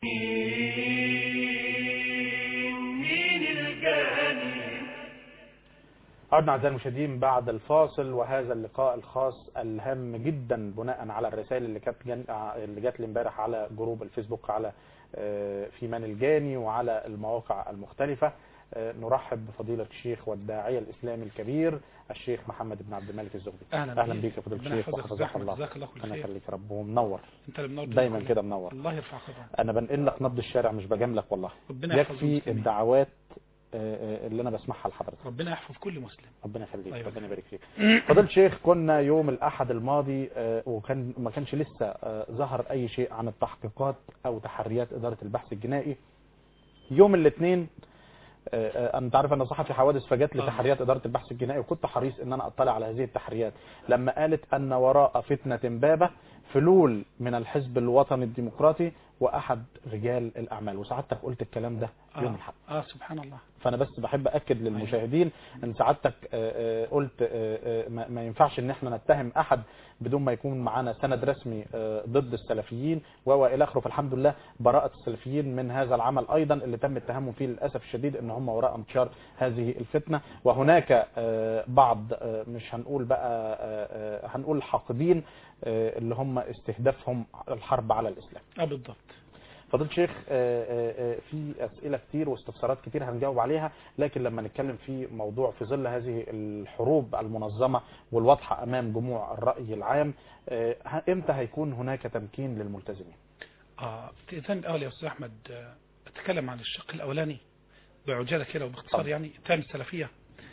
مين الجاني عدنا أعزائي المشاهدين بعد الفاصل وهذا اللقاء الخاص الهام جدا بناء على الرسائل اللي كانت جن... اللي جات لي امبارح على جروب الفيسبوك على آه، فيمان الجاني وعلى المواقع المختلفة آه، نرحب بفضيلة الشيخ والداعية الإسلامي الكبير الشيخ محمد بن عبد الملك الزغبي اهلا أهلا بيك يا فضيلة ربنا الشيخ يحفظك وحفظك ويحفظك. الله جزاك الله كل أنا خير خليك يا رب ومنور انت اللي منور دايما الدنيا كده كلها. منور الله يرفع قدرك أنا بنقل لك نبض الشارع مش بجاملك والله ربنا يحفظ يكفي المسلمين. الدعوات آه، آه، اللي أنا بسمعها لحضرتك ربنا يحفظ كل مسلم ربنا يخليك أيوة. ربنا يبارك فيك فضيلة الشيخ كنا يوم الأحد الماضي آه، وكان ما كانش لسه آه، ظهر أي شيء عن التحقيقات أو تحريات إدارة البحث الجنائي يوم الاثنين آه، آه، انت عارف انا صحفي حوادث فجت لي آه. تحريات اداره البحث الجنائي وكنت حريص ان انا اطلع على هذه التحريات لما قالت ان وراء فتنه بابه فلول من الحزب الوطني الديمقراطي واحد رجال الاعمال وسعادتك قلت الكلام ده يوم آه. الحد اه سبحان الله فانا بس بحب اكد للمشاهدين ان سعادتك آه، آه، قلت آه، آه، ما ما ينفعش ان احنا نتهم احد بدون ما يكون معانا سند رسمي آه، ضد السلفيين و الى اخره فالحمد لله براءه السلفيين من هذا العمل ايضا اللي تم التهمهم فيه للاسف الشديد ان هم وراء انتشار هذه الفتنه وهناك آه، بعض آه، مش هنقول بقى آه، آه، هنقول حاقدين آه، اللي هم استهدافهم الحرب على الاسلام اه بالضبط فضيلة الشيخ آه، آه، آه، في أسئلة كتير واستفسارات كتير هنجاوب عليها لكن لما نتكلم في موضوع في ظل هذه الحروب المنظمة والواضحة أمام جموع الرأي العام آه، ه- إمتى هيكون هناك تمكين للملتزمين اه اذن الاول يا استاذ احمد آه، اتكلم عن الشق الاولاني بعجاله كده وباختصار طبعا. يعني الثاني السلفيه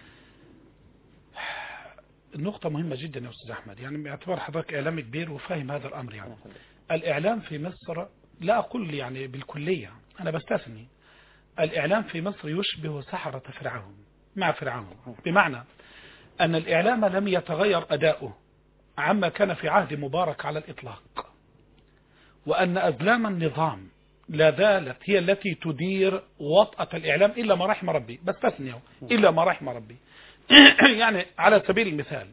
النقطة مهمة جدا يا أستاذ أحمد يعني باعتبار حضرتك إعلامي كبير وفاهم هذا الأمر يعني الإعلام في مصر لا أقول يعني بالكلية أنا بستثني الإعلام في مصر يشبه سحرة فرعون مع فرعون بمعنى أن الإعلام لم يتغير أداؤه عما كان في عهد مبارك على الإطلاق وأن أزلام النظام لا زالت هي التي تدير وطأة الإعلام إلا ما رحم ربي بستثنيه إلا ما رحم ربي يعني على سبيل المثال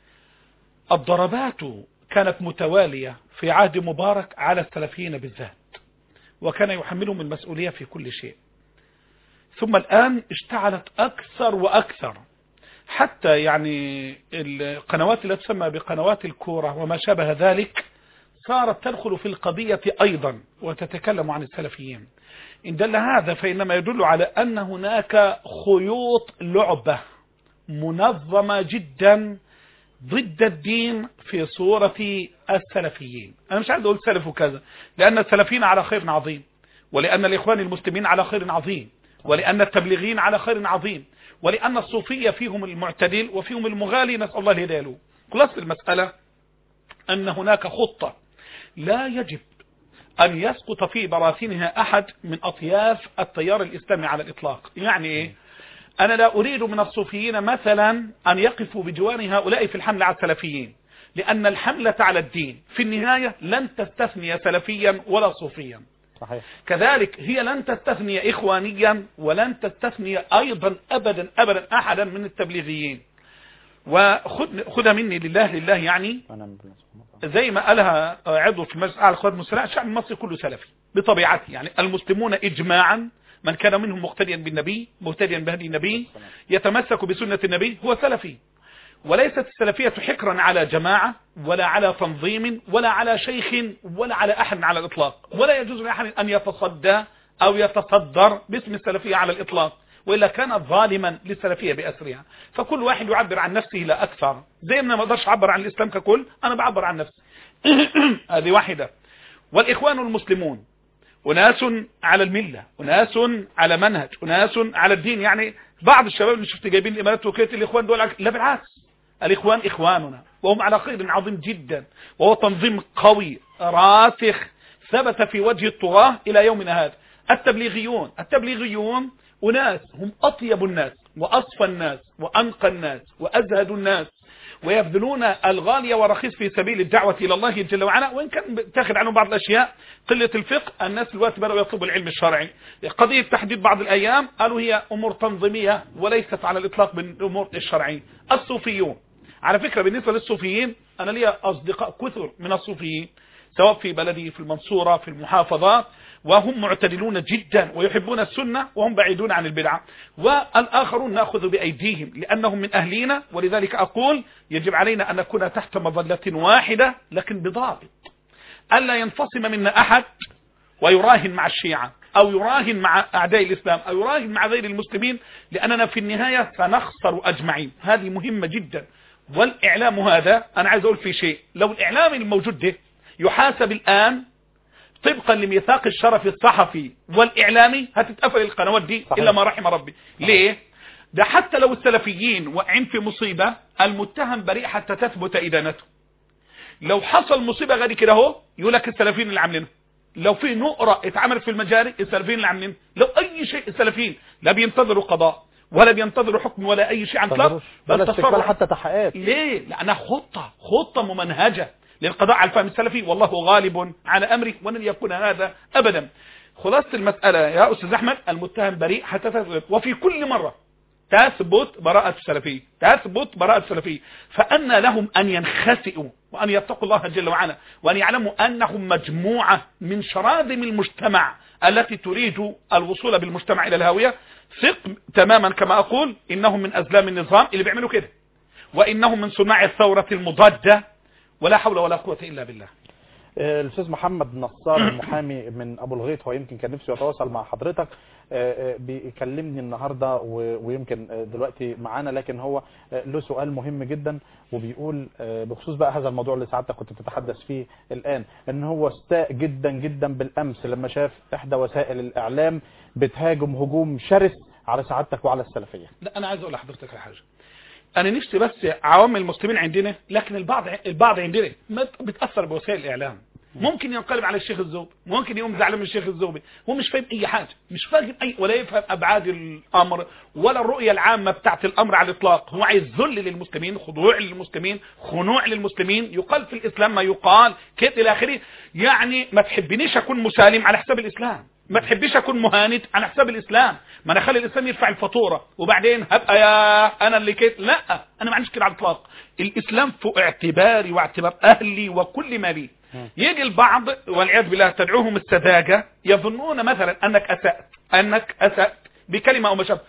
الضربات كانت متوالية في عهد مبارك على السلفيين بالذات وكان يحملهم المسؤولية في كل شيء ثم الآن اشتعلت أكثر وأكثر حتى يعني القنوات التي تسمى بقنوات الكورة وما شابه ذلك صارت تدخل في القضية أيضا وتتكلم عن السلفيين إن دل هذا فإنما يدل على أن هناك خيوط لعبة منظمة جدا ضد الدين في صورة السلفيين أنا مش عايز أقول سلف وكذا لأن السلفيين على خير عظيم ولأن الإخوان المسلمين على خير عظيم ولأن التبليغين على خير عظيم ولأن الصوفية فيهم المعتدل وفيهم المغالي نسأل الله الهداية له خلاص المسألة أن هناك خطة لا يجب أن يسقط في براثنها أحد من أطياف التيار الإسلامي على الإطلاق يعني إيه؟ أنا لا أريد من الصوفيين مثلا أن يقفوا بجوار هؤلاء في الحملة على السلفيين لأن الحملة على الدين في النهاية لن تستثني سلفيا ولا صوفيا صحيح كذلك هي لن تستثني إخوانيا ولن تستثني أيضا أبدا أبدا أحدا من التبليغيين وخذ خذها مني لله لله يعني أنا من بالله سبحانه وتعالى. زي ما قالها عضو في مجلس اعلى القوات المسلحه الشعب المصري كله سلفي بطبيعته يعني المسلمون اجماعا من كان منهم مقتديا بالنبي مهتديا بهدي النبي يتمسك بسنه النبي هو سلفي وليست السلفيه حكرا على جماعه ولا على تنظيم ولا على شيخ ولا على احد على الاطلاق ولا يجوز لاحد ان يتصدى او يتصدر باسم السلفيه على الاطلاق وإلا كان ظالما للسلفية بأسرها فكل واحد يعبر عن نفسه لا أكثر زي ما ما اقدرش أعبر عن الإسلام ككل أنا بعبر عن نفسي هذه واحدة والإخوان المسلمون أناس على الملة أناس على منهج أناس على الدين يعني بعض الشباب اللي شفت جايبين الإمارات وكيت الإخوان دول لا بالعكس الإخوان إخواننا وهم على خير عظيم جدا وهو تنظيم قوي راسخ ثبت في وجه الطغاة إلى يومنا هذا التبليغيون التبليغيون أناس هم أطيب الناس وأصفى الناس وأنقى الناس وأزهد الناس ويبذلون الغالية ورخيص في سبيل الدعوة إلى الله جل وعلا وإن كان تاخذ عنهم بعض الأشياء قلة الفقه الناس دلوقتي بدأوا يطلبوا العلم الشرعي قضية تحديد بعض الأيام قالوا هي أمور تنظيمية وليست على الإطلاق من الأمور الشرعية الصوفيون على فكرة بالنسبة للصوفيين أنا لي أصدقاء كثر من الصوفيين سواء في بلدي في المنصورة في المحافظات وهم معتدلون جدا ويحبون السنة وهم بعيدون عن البدعة والآخرون نأخذ بأيديهم لأنهم من أهلينا ولذلك أقول يجب علينا أن نكون تحت مظلة واحدة لكن بضابط ألا ينفصم منا أحد ويراهن مع الشيعة أو يراهن مع أعداء الإسلام أو يراهن مع غير المسلمين لأننا في النهاية سنخسر أجمعين هذه مهمة جدا والإعلام هذا أنا عايز أقول في شيء لو الإعلام الموجود ده يحاسب الآن طبقا لميثاق الشرف الصحفي والإعلامي هتتقفل القنوات دي صحيح. إلا ما رحم ربي ليه؟ ده حتى لو السلفيين واقعين في مصيبة المتهم بريء حتى تثبت إدانته لو حصل مصيبة غير كده اهو يقول لك السلفيين اللي عاملينها لو في نقرة اتعملت في المجاري السلفيين اللي عاملينها لو اي شيء السلفيين لا بينتظروا قضاء ولا بينتظروا حكم ولا اي شيء عن اطلاق ولا بل استقبال تصرف حتى تحقيقات ليه لانها خطة خطة ممنهجة للقضاء على الفهم السلفي والله غالب على امره ولن يكون هذا ابدا خلاصة المسألة يا أستاذ أحمد المتهم بريء حتى تثبت وفي كل مرة تثبت براءة السلفية تثبت براءة السلفية فأن لهم أن ينخسئوا وأن يتقوا الله جل وعلا وأن يعلموا أنهم مجموعة من شراذم المجتمع التي تريد الوصول بالمجتمع إلى الهاوية ثق تماما كما أقول إنهم من أزلام النظام اللي بيعملوا كده وإنهم من صناع الثورة المضادة ولا حول ولا قوة إلا بالله آه، الاستاذ محمد نصار المحامي من ابو الغيط هو يمكن كان نفسه يتواصل مع حضرتك آه، آه، بيكلمني النهارده و- ويمكن آه، دلوقتي معانا لكن هو آه، له سؤال مهم جدا وبيقول آه، بخصوص بقى هذا الموضوع اللي سعادتك كنت بتتحدث فيه الان ان هو استاء جدا جدا بالامس لما شاف احدى وسائل الاعلام بتهاجم هجوم شرس على سعادتك وعلى السلفيه لا انا عايز اقول لحضرتك على حاجه انا نفسي بس عوام المسلمين عندنا لكن البعض البعض عندنا ما بتاثر بوسائل الاعلام ممكن ينقلب على الشيخ الزوبي ممكن يقوم زعلان من الشيخ الزوبي هو مش فاهم اي حاجه مش فاهم اي ولا يفهم ابعاد الامر ولا الرؤيه العامه بتاعت الامر على الاطلاق هو عايز ذل للمسلمين خضوع للمسلمين خنوع للمسلمين يقال في الاسلام ما يقال كده الى اخره يعني ما تحبنيش اكون مسالم على حساب الاسلام ما تحبيش اكون مهاند على حساب الاسلام ما انا اخلي الاسلام يدفع الفاتوره وبعدين هبقى يا انا اللي كده لا انا ما عنديش كده على الاطلاق الاسلام فوق اعتباري واعتبار اهلي وكل ما لي يجي البعض والعياذ بالله تدعوهم السذاجه يظنون مثلا انك اسات انك اسات بكلمه او ما شابه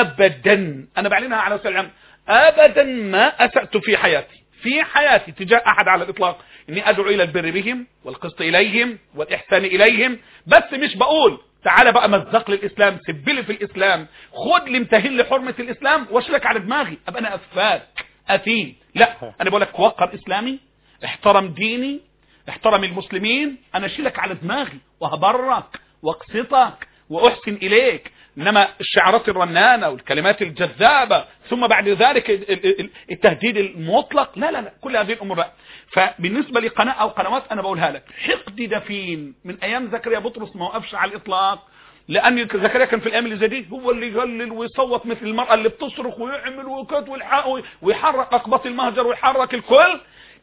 وابدا انا بعلنها على وسائل العام ابدا ما اسات في حياتي في حياتي تجاه احد على الاطلاق اني ادعو الى البر بهم والقسط اليهم والاحسان اليهم بس مش بقول تعالى بقى مزق لي الاسلام سب لي في الاسلام خد لي امتهن لي حرمه الاسلام واشلك على دماغي ابقى انا افاك اثيم لا انا بقول لك وقر اسلامي احترم ديني احترم المسلمين انا اشيلك على دماغي وهبرك واقسطك واحسن اليك انما الشعارات الرنانه والكلمات الجذابه ثم بعد ذلك ال- ال- ال- التهديد المطلق لا لا لا كل هذه الامور لا فبالنسبه لقناه او قنوات انا بقولها لك حقد دفين من ايام زكريا بطرس ما وقفش على الاطلاق لان زكريا كان في الايام اللي زي دي هو اللي يهلل ويصوت مثل المراه اللي بتصرخ ويعمل وكت والحق ويحرك اقباط المهجر ويحرك الكل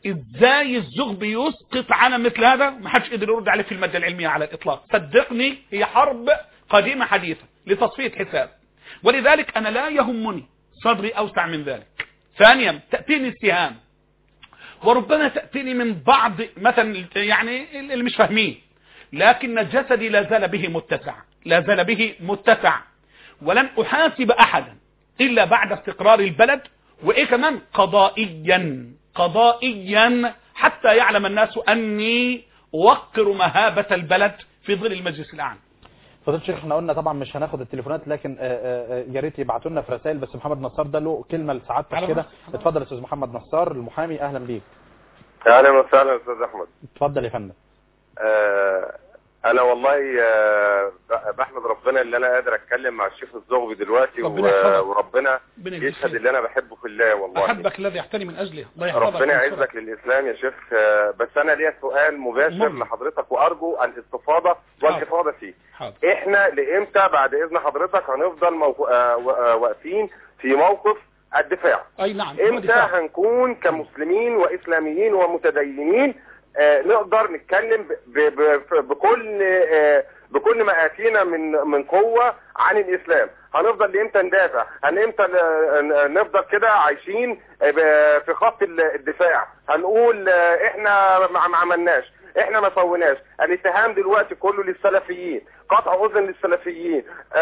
ازاي الزغ بيسقط على مثل هذا ما حدش قدر يرد عليه في الماده العلميه على الاطلاق صدقني هي حرب قديمه حديثه لتصفيه حساب ولذلك انا لا يهمني صدري اوسع من ذلك ثانيا تاتيني السهام وربما تاتيني من بعض مثلا يعني اللي مش فاهمين لكن جسدي لا زال به متسع لا زال به متسع ولن احاسب احدا الا بعد استقرار البلد وايه كمان قضائيا قضائيا حتى يعلم الناس اني اوقر مهابة البلد في ظل المجلس الاعلى فضيله الشيخ احنا قلنا طبعا مش هناخد التليفونات لكن آه، آه، آه، يا ريت يبعتوا لنا في رسائل بس محمد نصار ده له كلمه لسعادتك على كده مصر. اتفضل يا استاذ محمد نصار المحامي اهلا بيك اهلا وسهلا استاذ احمد اتفضل يا فندم آه انا والله آه بحمد ربنا اللي انا قادر اتكلم مع الشيخ الزغبي دلوقتي ربنا يحفظك. و- وربنا ربنا يجزيك يشهد خير. اللي انا بحبه في الله والله احبك الذي يحتني من اجله الله يحفظك ربنا وينصرك. يعزك للاسلام يا شيخ آه بس انا ليا سؤال مباشر مم. لحضرتك وارجو الاستفاضه والافاضه فيه حاضر احنا لامتى بعد اذن حضرتك هنفضل موقو... آه و- آه واقفين في موقف الدفاع اي نعم هو امتى دفاع. هنكون كمسلمين واسلاميين ومتدينين آه، نقدر نتكلم ب- ب- ب- بكل آه، بكل ما اتينا من من قوه عن الاسلام هنفضل لامتى ندافع هن امتى ن- ن- نفضل كده عايشين آه، ب- في خط ال- الدفاع هنقول آه، احنا ما ما عملناش احنا ما سويناش الاتهام دلوقتي كله للسلفيين قطع اذن للسلفيين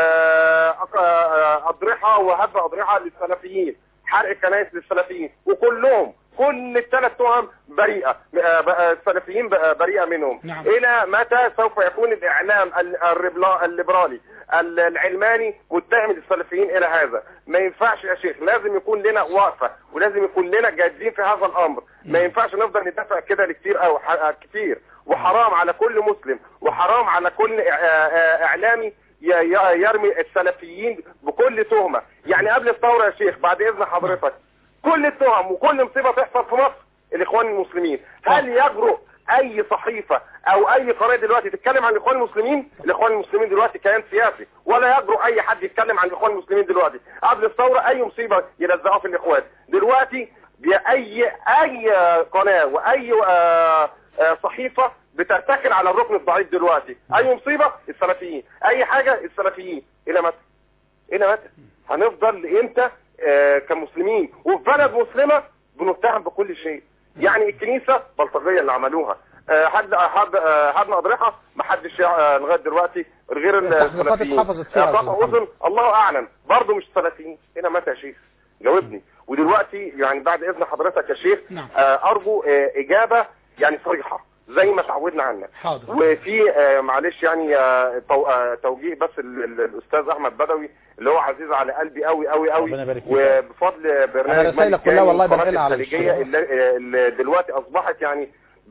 آه، آه، اضرحه وهب اضرحه للسلفيين حرق كنائس للسلفيين وكلهم كل الثلاث تهم بريئه آه، بقى السلفيين بقى بريئه منهم نعم. الى متى سوف يكون الاعلام ال- الربلا- الليبرالي ال- العلماني متهم السلفيين الى هذا ما ينفعش يا شيخ لازم يكون لنا وقفه ولازم يكون لنا جادين في هذا الامر ما ينفعش نفضل ندافع كده لكتير او ح- كتير وحرام على كل مسلم وحرام على كل إع- آه، اعلامي ي- ي- يرمي السلفيين بكل تهمه يعني قبل الثوره يا شيخ بعد اذن حضرتك كل التهم وكل مصيبه تحصل في مصر الاخوان المسلمين هل يجرؤ اي صحيفه او اي قناه دلوقتي تتكلم عن الاخوان المسلمين الاخوان المسلمين دلوقتي كيان سياسي ولا يجرؤ اي حد يتكلم عن الاخوان المسلمين دلوقتي قبل الثوره اي مصيبه يلزقوها في الاخوان دلوقتي باي اي قناه واي آه، آه، صحيفه بتتكل على الركن الضعيف دلوقتي اي مصيبه السلفيين اي حاجه السلفيين الى متى الى متى هنفضل لامتى آه، كمسلمين وفي بلد مسلمه بنتهم بكل شيء يعني الكنيسه بلطجيه اللي عملوها آه، حد حد آه، حدنا اضرحه ما حدش آه، لغايه دلوقتي غير التحقيقات السلفيين اتحفظت فيها يا آه، أستاذ قطع محمد. اذن الله اعلم برضه مش سلفيين الى متى يا شيخ جاوبني ودلوقتي يعني بعد اذن حضرتك يا شيخ نعم. آه، ارجو آه، اجابه يعني صريحه زي ما تعودنا عنك حاضر وفي آه، معلش يعني آه، تو- آه، توجيه بس ال- ال- الاستاذ احمد بدوي اللي هو عزيز على قلبي قوي قوي قوي ربنا يبارك فيك. وبفضل برنامج أنا رسائلك ملك كلها كامل والله والقناة بنقلها على الخليجية الشباب. اللي اللي دلوقتي اصبحت يعني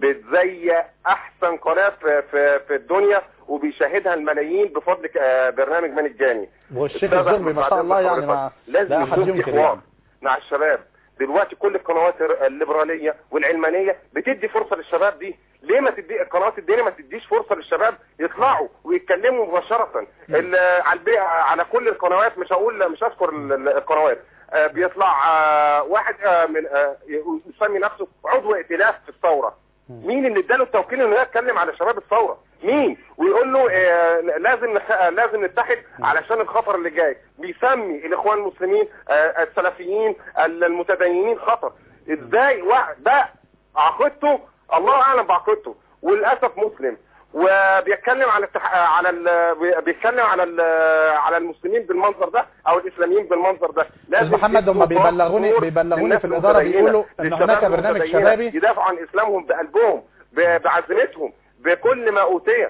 بتزي احسن قناه في في, في الدنيا وبيشاهدها الملايين بفضل آه، برنامج ملك جاني والشيخ أستاذ الزغبي أحمد ما شاء بعد الله إذن يعني ما حضرتك، لازم لا أحد يكون في ينكر حوار يعني. مع الشباب دلوقتي كل القنوات الليبراليه والعلمانيه بتدي فرصه للشباب دي ليه ما تدي القنوات الدينيه ما تديش فرصه للشباب يطلعوا ويتكلموا مباشره ال- على البي- على كل القنوات مش هقول مش هذكر ال- ال- القنوات آه، بيطلع آه، واحد آه، من آه، يسمي نفسه عضو ائتلاف في الثوره مين اللي اداله التوكيل انه يتكلم على شباب الثوره مين ويقول له آه، لازم نخ... آه، لازم نتحد علشان الخطر اللي جاي بيسمي الاخوان المسلمين آه، السلفيين المتدينين خطر ازاي واحد ده عقيدته الله اعلم بعقيدته وللاسف مسلم وبيتكلم على التح... على ال... بيتكلم على ال... على المسلمين بالمنظر ده او الاسلاميين بالمنظر ده أستاذ محمد هم يدوا بيبلغوني ظهور بيبلغوني للناس في الإدارة المتدينة، بيقولوا إن للشباب هناك برنامج المتدينة، شبابي يدافعوا عن اسلامهم بقلبهم ب- بعزيمتهم بكل ما اوتي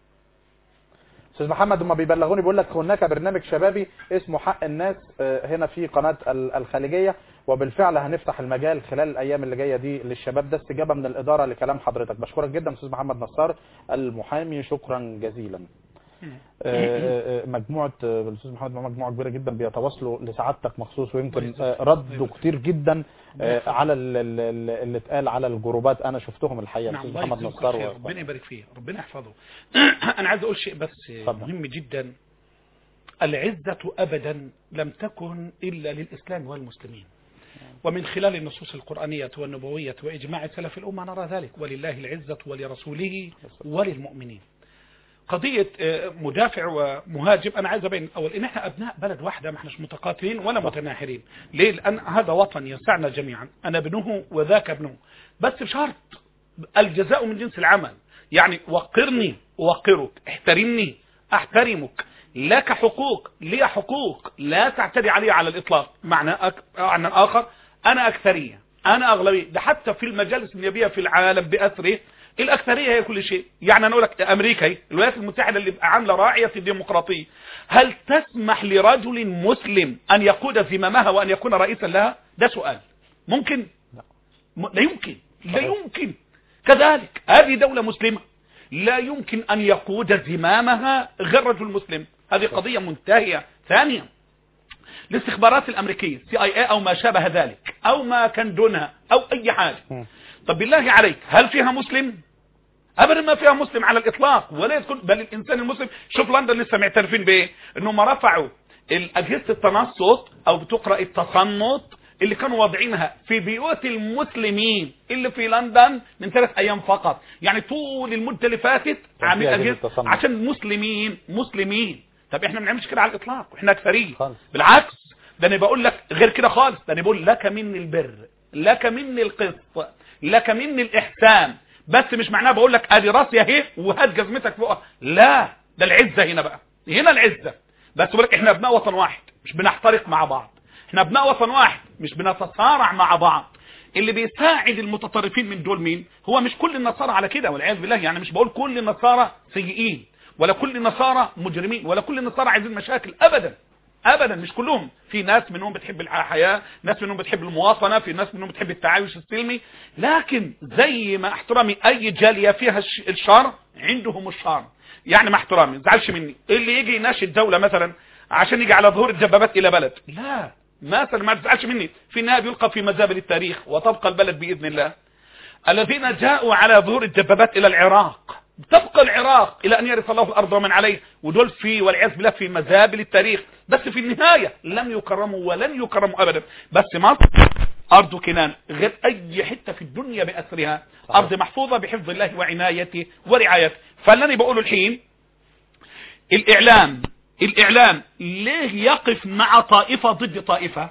استاذ محمد هم بيبلغوني بيقول لك هناك برنامج شبابي اسمه حق الناس آه، هنا في قناه ال- الخليجيه وبالفعل هنفتح المجال خلال الايام اللي جايه دي للشباب ده استجابه من الاداره لكلام حضرتك بشكرك جدا استاذ محمد نصار المحامي شكرا جزيلا آه، آه، مجموعه آه، الاستاذ محمد معاه مجموعه كبيره جدا بيتواصلوا لسعادتك مخصوص ويمكن آه، ردوا كتير جدا آه، على ال- ال- ال- اللي اتقال على الجروبات انا شفتهم الحقيقه نعم الاستاذ الله محمد يجزيكم نصار خير و- ربنا يبارك فيه ربنا يحفظه انا عايز اقول شيء بس اتفضل. مهم جدا العزة ابدا لم تكن الا للاسلام والمسلمين ومن خلال النصوص القرآنية والنبوية وإجماع سلف الأمة نرى ذلك ولله العزة ولرسوله وللمؤمنين قضية آه، مدافع ومهاجم أنا عايز أبين أول إن إحنا أبناء بلد واحدة ما إحناش متقاتلين ولا متناحرين ليه؟ لأن هذا وطن يسعنا جميعا أنا ابنه وذاك ابنه بس بشرط الجزاء من جنس العمل يعني وقرني وقرك احترمني احترمك لك حقوق لي حقوق لا تعتدي علي على الإطلاق معنى, أك... معنى آخر أنا أكثرية أنا أغلبية ده حتى في المجالس النيابية في العالم بأثره الأكثرية هي كل شيء يعني أنا أقول لك أمريكا هي، الولايات المتحدة اللي بقى عاملة راعية الديمقراطية هل تسمح لرجل مسلم أن يقود زمامها وأن يكون رئيسا لها ده سؤال ممكن م- لا يمكن لا يمكن كذلك هذه دولة مسلمة لا يمكن أن يقود زمامها غير رجل مسلم هذه قضية منتهية ثانيا الاستخبارات الأمريكية سي اي اي أو ما شابه ذلك أو ما كان دونها أو أي حاجة مم. طب بالله عليك هل فيها مسلم ابدا ما فيها مسلم على الاطلاق ولا يكون بل الانسان المسلم شوف لندن لسه معترفين بايه انهم رفعوا اجهزه التنصت او بتقرا التصنت اللي كانوا واضعينها في بيوت المسلمين اللي في لندن من ثلاث ايام فقط يعني طول المده اللي فاتت كان عاملين في أجهزة اجهزه تصنت. عشان مسلمين مسلمين طب احنا ما بنعملش كده على الاطلاق واحنا اكثريه خالص. بالعكس ده انا بقول لك غير كده خالص ده انا بقول لك مني البر لك مني القسط لك مني الاحسان بس مش معناها بقول لك ادي راسي اهي وهات جزمتك فوقها لا ده العزه هنا بقى هنا العزه بس بقول لك احنا ابناء وطن واحد مش بنحترق مع بعض احنا ابناء وطن واحد مش بنتصارع مع بعض اللي بيساعد المتطرفين من دول مين هو مش كل النصارى على كده والعياذ بالله يعني مش بقول كل النصارى سيئين ولا كل النصارى مجرمين ولا كل النصارى عايزين مشاكل ابدا ابدا مش كلهم في ناس منهم بتحب الحياه ناس منهم بتحب المواطنه في ناس منهم بتحب التعايش السلمي لكن زي ما احترامي اي جاليه فيها الش- الشر عندهم الشر يعني مع احترامي ما تزعلش مني اللي يجي يناشد دوله مثلا عشان يجي على ظهور الدبابات الى بلد لا مثلا ما تزعلش مني في النهايه بيلقى في مزابل التاريخ وتبقى البلد باذن الله الذين جاءوا على ظهور الدبابات الى العراق تبقى العراق الى ان يرث الله الارض ومن عليه ودول في والعياذ بالله في مزابل التاريخ بس في النهايه لم يكرموا ولن يكرموا ابدا بس مصر ارض كنان غير اي حته في الدنيا باسرها ارض محفوظه بحفظ الله وعنايته ورعايته فالذي بقوله الحين الاعلام الاعلام ليه يقف مع طائفه ضد طائفه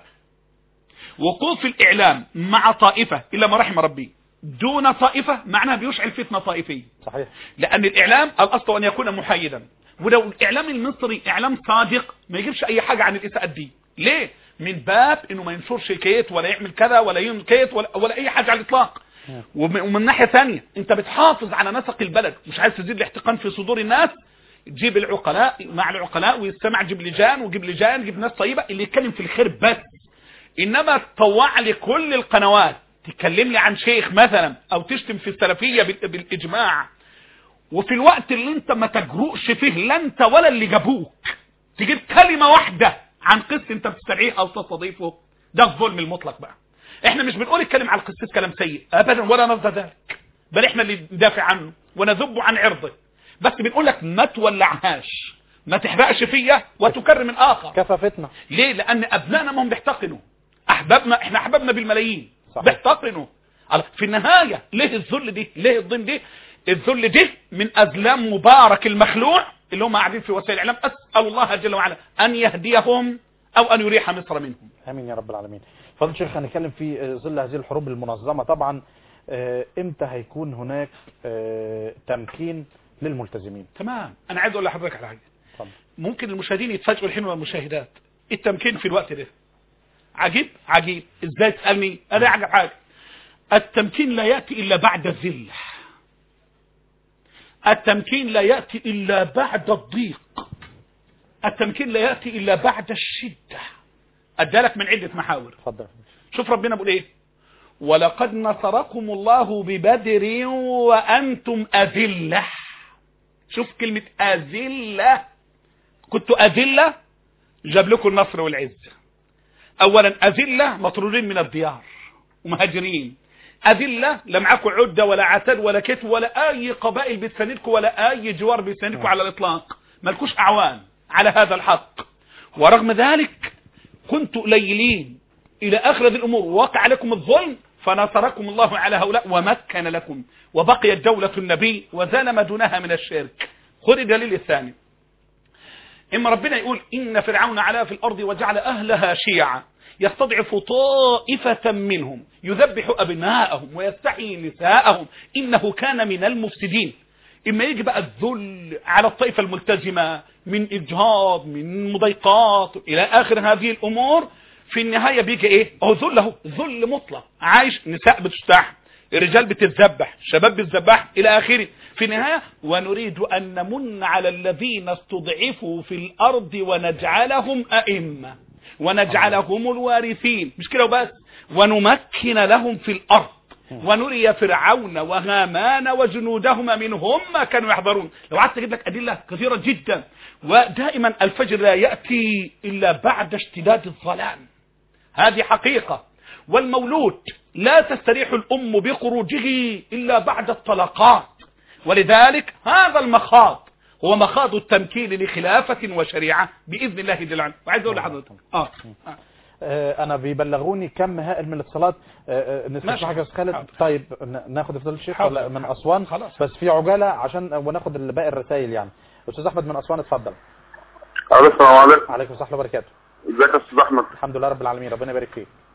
وقوف الاعلام مع طائفه الا ما رحم ربي دون طائفه معناه بيشعل فتنه طائفيه صحيح لان الاعلام الاصل ان يكون محايدا ولو الاعلام المصري اعلام صادق ما يجيبش اي حاجه عن الاساءه دي ليه من باب انه ما ينشرش كيت ولا يعمل كذا ولا يعمل كيت ولا, ولا اي حاجه على الاطلاق ومن ومن ناحيه ثانيه انت بتحافظ على نسق البلد مش عايز تزيد الاحتقان في صدور الناس تجيب العقلاء مع العقلاء ويستمع جيب لجان وجيب لجان جيب ناس طيبه اللي يتكلم في الخير بس انما تطوع لي كل القنوات تكلم لي عن شيخ مثلا او تشتم في السلفيه بال- بالاجماع وفي الوقت اللي انت ما تجرؤش فيه لا انت ولا اللي جابوك تجيب كلمة واحدة عن قس انت بتستدعيه او تستضيفه ده الظلم المطلق بقى احنا مش بنقول اتكلم على القسيس كلام سيء ابدا ولا نرضى ذلك بل احنا اللي ندافع عنه ونذب عن عرضه بس بنقول لك ما تولعهاش ما تحرقش فيا وتكرم الاخر كفى فتنة ليه لان ابنائنا ما هم بيحتقنوا احبابنا احنا احبابنا بالملايين صحيح. بيحتقنوا على- في النهايه ليه الذل دي ليه الضيم دي الذل دي من اذلام مبارك المخلوع اللي هم قاعدين في وسائل الاعلام اسال الله جل وعلا ان يهديهم او ان يريح مصر منهم امين يا رب العالمين فضل شيخ هنتكلم في آه، ظل هذه الحروب المنظمة طبعا آه، امتى هيكون هناك آه، تمكين للملتزمين تمام انا عايز اقول لحضرتك على حاجه اتفضل. ممكن المشاهدين يتفاجئوا الحين والمشاهدات التمكين في الوقت ده عجيب عجيب ازاي تسالني انا اعجب حاجه التمكين لا ياتي الا بعد الذل التمكين لا ياتي الا بعد الضيق التمكين لا ياتي الا بعد الشده ادالك من عده محاور اتفضل شوف ربنا بيقول ايه ولقد نصركم الله ببدر وانتم اذله شوف كلمه اذله كنتوا اذله جاب لكم النصر والعزه اولا اذله مطرودين من الديار ومهاجرين أذلة لا معاكم عدة ولا عتاد ولا كتف ولا أي قبائل بتساندكم ولا أي جوار بيساندكم على الإطلاق مالكوش أعوان على هذا الحق ورغم ذلك كنتوا قليلين إلى آخر هذه الأمور وقع عليكم الظلم فنصركم الله على هؤلاء ومكن لكم وبقيت دولة النبي وزال ما دونها من الشرك خذ الدليل الثاني إما ربنا يقول إن فرعون علا في الأرض وجعل أهلها شيعا يستضعف طائفة منهم يذبح أبناءهم ويستحيي نساءهم إنه كان من المفسدين إما يجي بقى الذل على الطائفة الملتزمة من إجهاض من مضايقات إلى آخر هذه الأمور في النهاية بيجي إيه هو ذل اهو ذل مطلق عايش نساء بتستحم الرجال بتتذبح شباب بتذبح إلى آخره في النهاية ونريد أن نمن على الذين استضعفوا في الأرض ونجعلهم أئمة ونجعلهم الوارثين مش كده وبس ونمكن لهم في الأرض ونري فرعون وهامان وجنودهما منهم ما كانوا يحضرون لو قعدت اجيب لك ادله كثيره جدا ودائما الفجر لا ياتي الا بعد اشتداد الظلام هذه حقيقه والمولود لا تستريح الام بخروجه الا بعد الطلقات ولذلك هذا المخاض هو مخاض التمكين لخلافه وشريعه باذن الله جل وعلا وعايز اقول لحضرتك اه, آه. آه، انا بيبلغوني كم هائل من الاتصالات آه، آه، نسمع ماشي. حاجه يا استاذ خالد حاضر. طيب ن- ناخد فضل الشيخ حاضر. ولا من اسوان خلاص. بس في عجاله عشان وناخد باقي الرسائل يعني استاذ احمد من اسوان اتفضل الو السلام عليكم عليكم الصحه وبركاته ازيك يا استاذ احمد الحمد لله رب العالمين ربنا يبارك فيك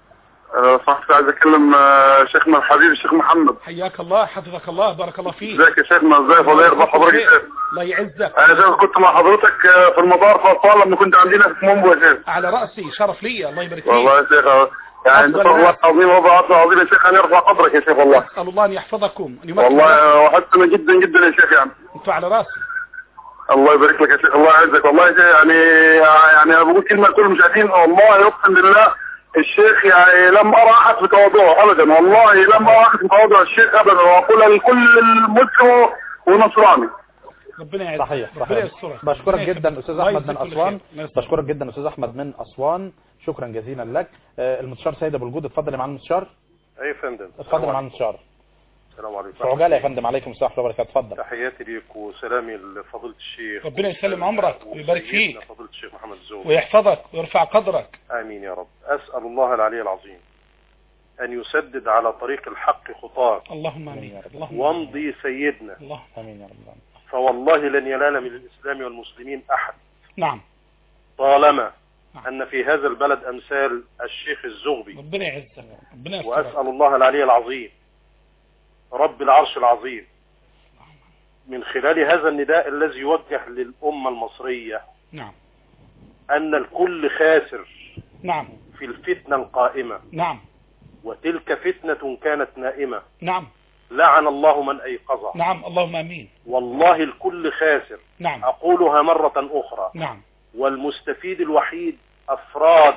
لو سمحت عايز اكلم آه، شيخنا الحبيب الشيخ محمد حياك الله حفظك الله بارك الله فيك ازيك يا شيخنا ازيك الله يرضى حضرتك يا شيخ الله يعزك انا شيخ كنت مع حضرتك آه، في المطار في اسوان لما كنت عندنا في مومبو يا شيخ على رأسي شرف لي الله يبارك فيك والله يا شيخ آه، يعني أفضل نسال الله ناس. العظيم وضع عظيم يا شيخ ان يرفع قدرك يا شيخ والله أسأل الله أن يحفظكم أن يمكن والله لكم. آه، وحشتنا جدا جدا يا شيخ يعني أنتوا على رأسي الله يبارك لك يا شيخ الله يعزك والله يا شيخ يعني يعني انا بقول كلمه لكل المشاهدين والله اقسم بالله الشيخ يعني لم ارى احد في تواضعه ابدا والله لم ارى احد في تواضع الشيخ ابدا واقول لكل المسلم ونصراني ربنا يعزك صحيح ربنا صحيح يسترك بشكرك ربنا جدا يخليك. استاذ الله احمد من يجزيك كل اسوان خير. الله يسترك. بشكرك جدا استاذ احمد من اسوان شكرا جزيلا لك آه، المستشار سيد ابو الجود اتفضل يا معالي المستشار اي فندم اتفضل يا معالي المستشار السلام عليكم في عجاله يا فندم عليكم السلام ورحمه الله وبركاته اتفضل تحياتي ليك وسلامي لفضيلة الشيخ ربنا يسلم عمرك ويبارك فيك وسيدنا فضيلة الشيخ محمد الزوج ويحفظك ويرفع قدرك آمين يا رب أسأل الله العلي العظيم أن يسدد على طريق الحق خطاك اللهم امين اللهم وامضي سيدنا الله امين يا رب العالمين. فوالله لن ينال من الإسلام والمسلمين أحد نعم طالما نعم. أن في هذا البلد أمثال الشيخ الزغبي ربنا يعزك ربنا يسترك وأسأل الله العلي العظيم رب العرش العظيم من خلال هذا النداء الذي يوجه للأمة المصرية نعم أن الكل خاسر نعم في الفتنة القائمة نعم وتلك فتنة كانت نائمة نعم لعن الله من أيقظها نعم اللهم امين والله الكل خاسر نعم أقولها مرة أخرى نعم والمستفيد الوحيد أفراد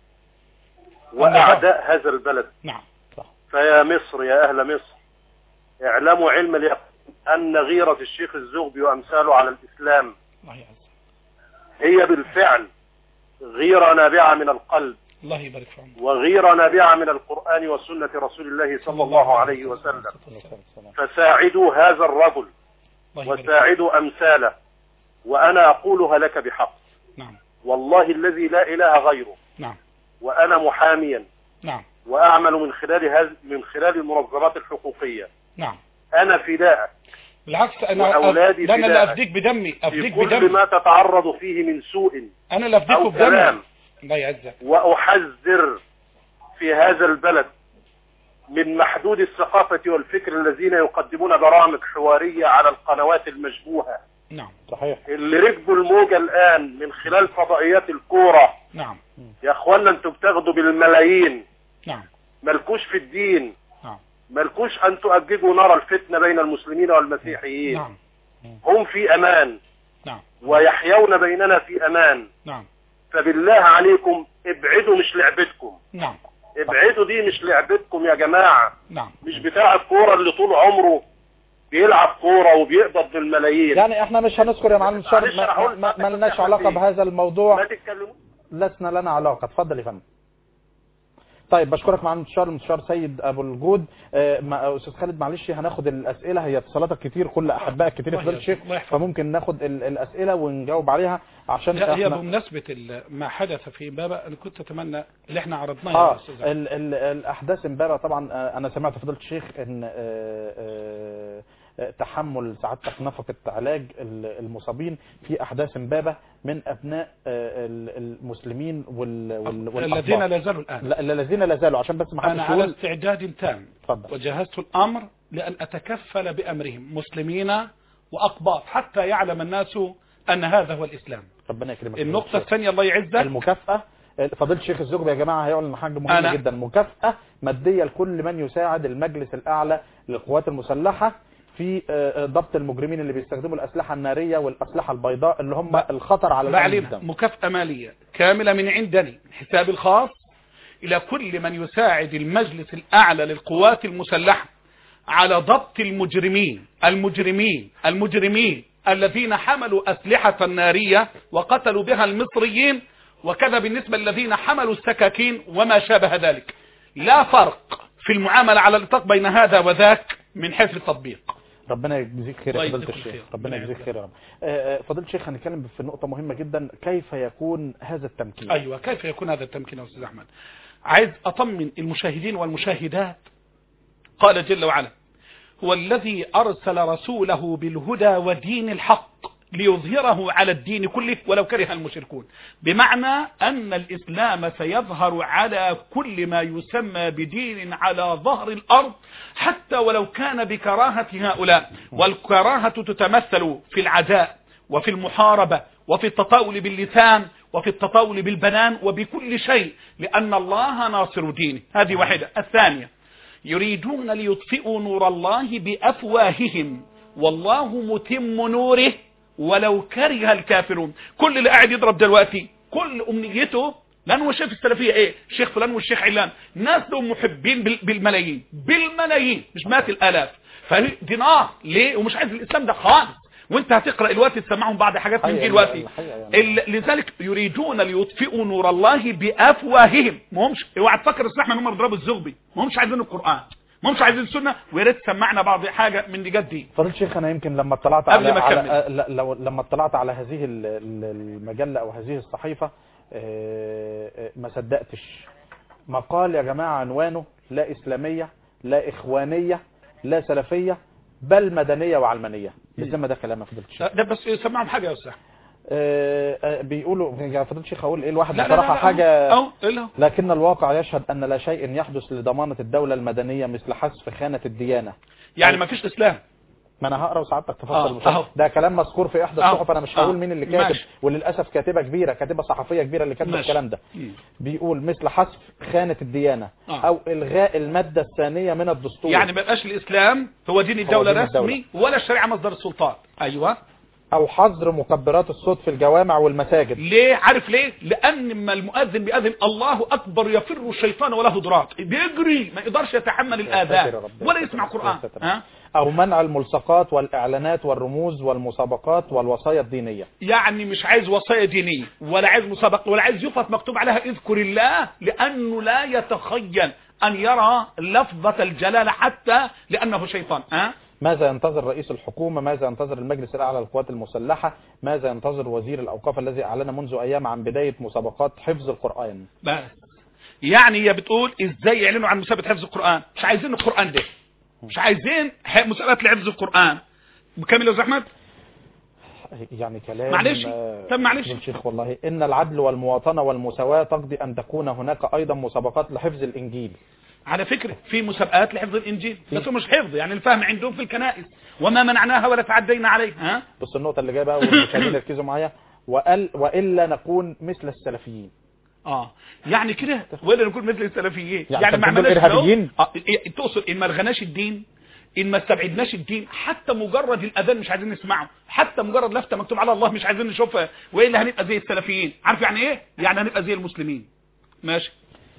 وأعداء هذا البلد نعم فيا مصر يا أهل مصر اعلموا علم اليقين أن غيرة الشيخ الزغبي وأمثاله على الإسلام الله يعزك هي بالفعل غيرة نابعة من القلب الله يبارك في عمرك وغيرة نابعة من القرآن وسنة رسول الله صلى الله عليه وسلم فساعدوا هذا الرجل الله يبارك فيك. وساعدوا أمثاله وأنا أقولها لك بحق نعم والله الذي لا إله غيره نعم وأنا محاميا نعم وأعمل من خلال هذ من خلال المنظمات الحقوقية نعم أنا فداء بالعكس انا وأولادي لا انا اللي فداء. افديك بدمي في افديك كل بدمي ما تتعرض فيه من سوء انا اللي افديكه أو بدمي كلام الله يعزك وأحذر في هذا البلد من محدود الثقافة والفكر الذين يقدمون برامج حوارية على القنوات المشبوهة نعم صحيح اللي ركبوا الموجة الآن من خلال فضائيات الكورة نعم يا اخوانا انتوا بتاخدوا بالملايين نعم مالكوش في الدين نعم مالكوش ان تؤججوا نار الفتنة بين المسلمين والمسيحيين نعم هم في امان نعم ويحيون بيننا في امان نعم فبالله عليكم ابعدوا مش لعبتكم نعم ابعدوا دي مش لعبتكم يا جماعة نعم مش بتاع الكورة اللي طول عمره بيلعب كورة وبيقبض بالملايين يعني احنا مش هنذكر يا معالي المستشار معلش أنا ما- هقول ما- لك ما لناش بتعمل علاقه إيه؟ بهذا الموضوع ما تتكلموا لسنا لنا علاقة اتفضل يا فندم طيب بشكرك معالي المستشار المستشار سيد ابو الجود آه، مع- استاذ خالد معلش هناخد الاسئله هي اتصالاتك كتير كل احبائك كتير يا الله فضيله الشيخ يحفظك، الله يحفظك. فممكن ناخد ال- الاسئله ونجاوب عليها عشان لا هي احنا بمناسبة ال- ما حدث في بابا انا كنت اتمنى اللي احنا عرضناه يا اه استاذ أحمد. ال ال الاحداث امبارح طبعا آه، انا سمعت فضيله الشيخ ان آه، آه، آه، تحمل سعادتك نفقه علاج ال- المصابين في احداث امبابه من ابناء آه، ال- المسلمين وال وال الذين والأطفال. لا زالوا الان لا الذين لا زالوا عشان بس ما انا حدش على يقول استعداد تام اتفضل وجهزت الامر لان اتكفل بامرهم مسلمين واقباط حتى يعلم الناس ان هذا هو الاسلام ربنا يكرمك النقطة الثانية الله يعزك المكافأة فضيلة الشيخ الزغبي يا جماعة هيعلن حاجة مهمة أنا- جدا مكافأة مادية لكل من يساعد المجلس الأعلى للقوات المسلحة في آه، آه، ضبط المجرمين اللي بيستخدموا الأسلحة النارية والأسلحة البيضاء اللي هم الخطر على الأمن بعلن جدا مكافأة مالية كاملة من عندني حسابي الخاص إلى كل من يساعد المجلس الأعلى للقوات المسلحة على ضبط المجرمين المجرمين المجرمين الذين حملوا أسلحة نارية وقتلوا بها المصريين وكذا بالنسبة للذين حملوا السكاكين وما شابه ذلك لا فرق في المعاملة على الإطلاق بين هذا وذاك من حيث التطبيق ربنا يجزيك خير يا الله فضيلة يجزيك الشيخ خير. ربنا ربنا يجزيك يعزك. خير يا رب آه، آه، فضيلة الشيخ هنتكلم في نقطة مهمة جدا كيف يكون هذا التمكين أيوة كيف يكون هذا التمكين يا أستاذ أحمد عايز أطمن المشاهدين والمشاهدات قال جل وعلا هو الذي أرسل رسوله بالهدى ودين الحق ليظهره على الدين كله ولو كره المشركون بمعنى أن الإسلام سيظهر على كل ما يسمى بدين على ظهر الأرض حتى ولو كان بكراهة هؤلاء والكراهة تتمثل في العداء وفي المحاربة وفي التطاول باللسان وفي التطاول بالبنان وبكل شيء لأن الله ناصر دينه هذه واحدة الثانية يريدون ليطفئوا نور الله بأفواههم والله متم نوره ولو كره الكافرون كل اللي قاعد يضرب دلوقتي كل أمنيته لأن هو شايف السلفية ايه الشيخ فلان والشيخ علان ناس لهم محبين بال- بالملايين بالملايين مش مئات الآلاف فدي نار ليه ومش عايز الإسلام ده خالص وانت هتقرأ الوقت تسمعهم بعض حاجات من دي حقيقة، دلوقتي الحقيقة يعني. ال- لذلك يريدون ليطفئوا نور الله بافواههم ما همش اوعى تفكر الصح ان هم بيضربوا الزغبي ما همش عايزين القران ما همش عايزين السنه ويا ريت تسمعنا بعض حاجه من دي جد دي فضيلة الشيخ انا يمكن لما اطلعت قبل على, ما على أكمل. آه، لا- لو لما اطلعت على هذه ال- ال- المجلة او هذه الصحيفة آه، آه، ما صدقتش مقال يا جماعة عنوانه لا اسلامية لا اخوانية لا سلفية بل مدنية وعلمانية بالذمة ده كلام يا فضيلة الشيخ ده بس سمعهم حاجه يا استاذ آه، آه، بيقولوا يا فضيلة الشيخ اقول ايه الواحد لا لا بصراحة لا حاجة اهو ايه له لكن الواقع يشهد أن لا شيء يحدث لضمانة الدولة المدنية مثل حذف خانة الديانة يعني ما فيش اسلام ما انا هقرا وسعادتك آه، تفضل المشاهد. أهو. ده كلام مذكور في احدى أهو. الصحف انا مش آه، هقول مين اللي كاتب ماشي. وللاسف كاتبه كبيره كاتبه صحفيه كبيره اللي كاتبه ماشي. الكلام ده مم. بيقول مثل حذف خانه الديانه آه. او الغاء الماده الثانيه من الدستور يعني ما يبقاش الاسلام هو دين الدوله دين رسمي ولا الشريعه مصدر السلطان ايوه او حظر مكبرات الصوت في الجوامع والمساجد ليه عارف ليه لان ما المؤذن بيأذن الله اكبر يفر الشيطان وله ضراط بيجري ما يقدرش يتحمل ساتر يا الاذان رب، يا ولا ساتر، يسمع يا قران ساتر. ها او منع الملصقات والاعلانات والرموز والمسابقات والوصايا الدينيه يعني مش عايز وصايا دينيه ولا عايز مسابقه ولا عايز يفط مكتوب عليها اذكر الله لانه لا يتخيل ان يرى لفظه الجلاله حتى لانه شيطان ها ماذا ينتظر رئيس الحكومة ماذا ينتظر المجلس الأعلى للقوات المسلحة ماذا ينتظر وزير الأوقاف الذي أعلن منذ أيام عن بداية مسابقات حفظ القرآن بس يعني هي بتقول ازاي يعلنوا عن مسابقه حفظ القران مش عايزين القران ده مش عايزين ح- مسابقات لحفظ القران مكمل يا استاذ احمد يعني كلام معلش. آه، طب معلش. الشيخ والله إن العدل والمواطنة والمساواة تقضي أن تكون هناك أيضا مسابقات لحفظ الإنجيل على فكرة في مسابقات لحفظ الإنجيل بس هو مش حفظ يعني الفهم عندهم في الكنائس وما منعناها ولا تعدينا عليها ها بص النقطة اللي جايه بقى والمشاهدين يركزوا معايا وقال وإلا نكون مثل السلفيين اه يعني كده ولا نكون مثل السلفيين يعني يعني أنت ما بتقول عملناش إرهابيين؟ لو- اه إيه، تقصد ان ما الغناش الدين ان ما استبعدناش الدين حتى مجرد الاذان مش عايزين نسمعه حتى مجرد لفته مكتوب على الله مش عايزين نشوفها والا هنبقى زي السلفيين عارف يعني ايه يعني هنبقى زي المسلمين ماشي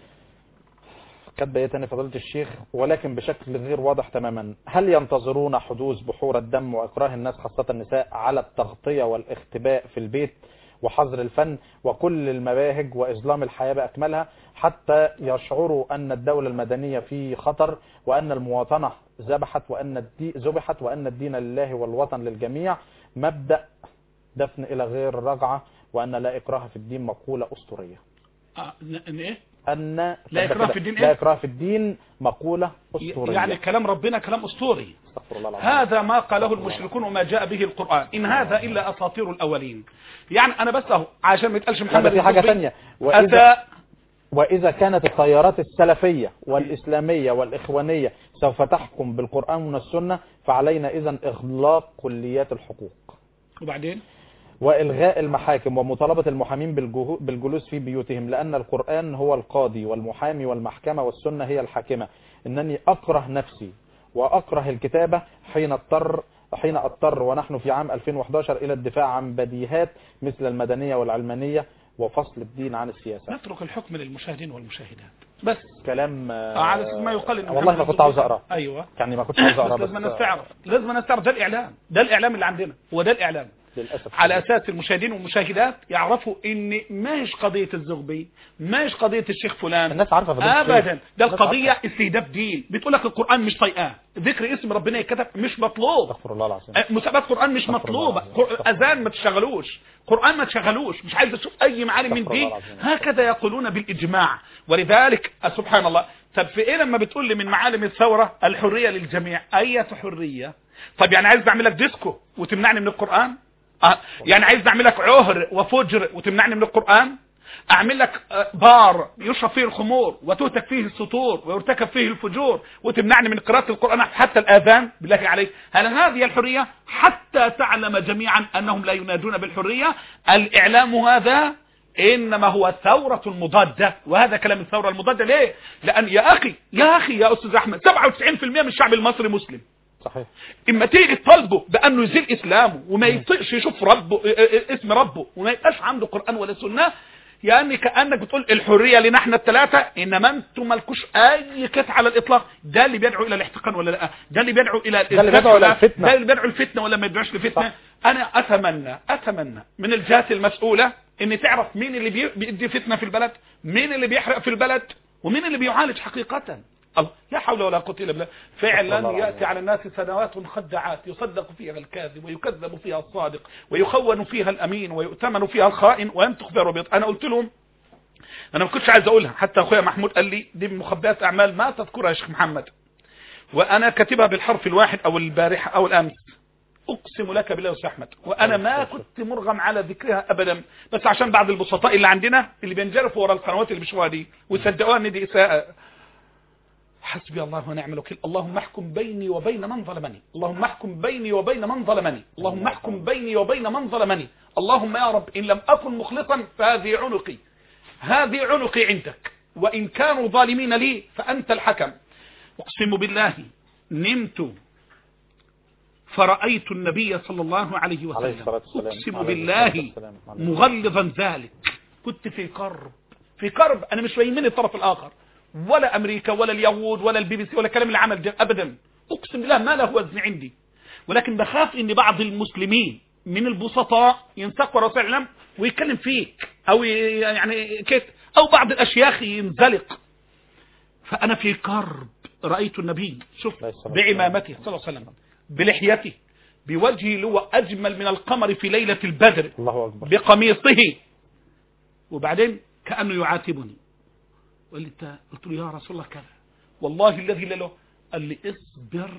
كتب ايه تاني فضيلة الشيخ ولكن بشكل غير واضح تماما هل ينتظرون حدوث بحور الدم وإكراه الناس خاصة النساء على التغطية والاختباء في البيت وحظر الفن وكل المباهج وإظلام الحياة بأكملها حتى يشعروا أن الدولة المدنية في خطر وأن المواطنة ذبحت وأن الدي ذبحت وأن الدين لله والوطن للجميع مبدأ دفن إلى غير رجعة وأن لا إكراه في الدين مقولة أسطورية آه ن- ن- ايه أن لا إكراه في الدين لا إيه؟ إكراه في الدين مقولة أسطورية يعني كلام ربنا كلام اسطوري استغفر الله العظيم هذا ما قاله المشركون وما جاء به القرآن إن هذا إلا أساطير الأولين يعني أنا بس أهو عشان ما يتقالش لا محمد ده في حاجة الزغبي تانية وإذا, أتى وإذا كانت التيارات السلفية والإسلامية والإخوانية سوف تحكم بالقرآن والسنة فعلينا إذا إغلاق كليات الحقوق وبعدين وإلغاء المحاكم ومطالبة المحامين بالجهو- بالجلوس في بيوتهم لأن القرآن هو القاضي والمحامي والمحكمة والسنة هي الحاكمة إنني أكره نفسي وأكره الكتابة حين اضطر حين اضطر ونحن في عام 2011 إلى الدفاع عن بديهات مثل المدنية والعلمانية وفصل الدين عن السياسة نترك الحكم للمشاهدين والمشاهدات بس كلام آه على اساس ما يقال إن والله ما محمد كنت عاوز الزغبي- أقرأ أيوه يعني ما كنتش عاوز أقرأ بس بس لازم نستعرف لازم نستعرف ده الإعلام ده الإعلام اللي عندنا هو ده الإعلام للأسف على اساس المشاهدين والمشاهدات يعرفوا ان ماهيش قضيه الزغبي ماهيش قضيه الشيخ فلان الناس عارفة فضيلة الشيخ. ابدا ده الناس القضيه عارفة. استهداف دين بتقول لك القران مش طايقاه ذكر اسم ربنا يتكتب مش مطلوب استغفر الله العظيم آه، مسابقات قران مش استغفر الله مطلوبه العظيم. قر- اذان ما تشغلوش قران ما تشغلوش مش عايز اشوف اي معاني من استغفر دي الله العظيم. هكذا يقولون بالاجماع ولذلك آه، سبحان الله طب في ايه لما بتقول لي من معالم الثوره الحريه للجميع اية حريه طب يعني عايز اعمل لك ديسكو وتمنعني من القران أه يعني عايز اعمل لك عهر وفجر وتمنعني من القرآن اعمل لك آه، بار يشرب فيه الخمور وتهتك فيه السطور ويرتكب فيه الفجور وتمنعني من قراءة القرآن حتى الآذان بالله عليك هل هذه الحرية حتى تعلم جميعا أنهم لا ينادون بالحرية الإعلام هذا إنما هو ثورة مضادة وهذا كلام الثورة المضادة ليه لأن يا أخي يا أخي يا أستاذ أحمد 97% من الشعب المصري مسلم صحيح اما تيجي تطالبه بانه يزيل اسلامه وما يطيقش يشوف ربه اه اه اسم ربه وما يبقاش عنده قران ولا سنه يعني كانك بتقول الحريه لنا احنا الثلاثه انما انتم مالكوش اي كت على الاطلاق ده اللي بيدعو الى الاحتقان ولا لا ده اللي بيدعو الى ده اللي بيدعو إلى الفتنة. ده اللي بيدعو الفتنه ولا ما يدعوش لفتنه انا اتمنى اتمنى من الجهات المسؤوله ان تعرف مين اللي بي- بيدي فتنه في البلد مين اللي بيحرق في البلد ومين اللي بيعالج حقيقه الله لا حول ولا قوه الا بالله فعلا الله ياتي على الناس سنوات خدعات يصدق فيها الكاذب ويكذب فيها الصادق ويخون فيها الامين ويؤتمن فيها الخائن وينطق فيها الربيط انا قلت لهم انا ما كنتش عايز اقولها حتى اخويا محمود قال لي دي من مخبئات اعمال ما تذكرها يا شيخ محمد وانا كاتبها بالحرف الواحد او البارحه او الامس اقسم لك بالله يا استاذ احمد وانا ما كنت مرغم على ذكرها ابدا بس عشان بعض البسطاء اللي عندنا اللي بينجرفوا ورا القنوات اللي بيشوفوها دي ويصدقوها ان دي اساءه حسبي الله ونعم الوكيل اللهم احكم بيني وبين من ظلمني اللهم احكم بيني وبين من ظلمني اللهم احكم بيني وبين من ظلمني اللهم يا رب ان لم اكن مخلصا فهذه عنقي هذه عنقي عندك وان كانوا ظالمين لي فانت الحكم اقسم بالله نمت فرأيت النبي صلى الله عليه عليه وسلم الصلاة والسلام. اقسم عليه بالله الصلاة والسلام. عليه مغلظا ذلك كنت في كرب في كرب انا مش فاهمين الطرف الاخر ولا امريكا ولا اليهود ولا البي بي سي ولا الكلام اللي عمل ده ابدا اقسم بالله ما له وزن عندي ولكن بخاف ان بعض المسلمين من البسطاء ينسق ورا رسول الاعلام ويتكلم فيك او ي- يعني كده او بعض الاشياخ ينزلق فانا في كرب رايت النبي شوف عليه الصلاة والسلام. بعمامته صلى الله عليه وسلم بلحيته بوجهه اللي هو اجمل من القمر في ليله البدر الله اكبر بقميصه وبعدين كأنه يعاتبني قال لي انت قلت له يا رسول الله كذا والله الذي لا له قال لي اصبر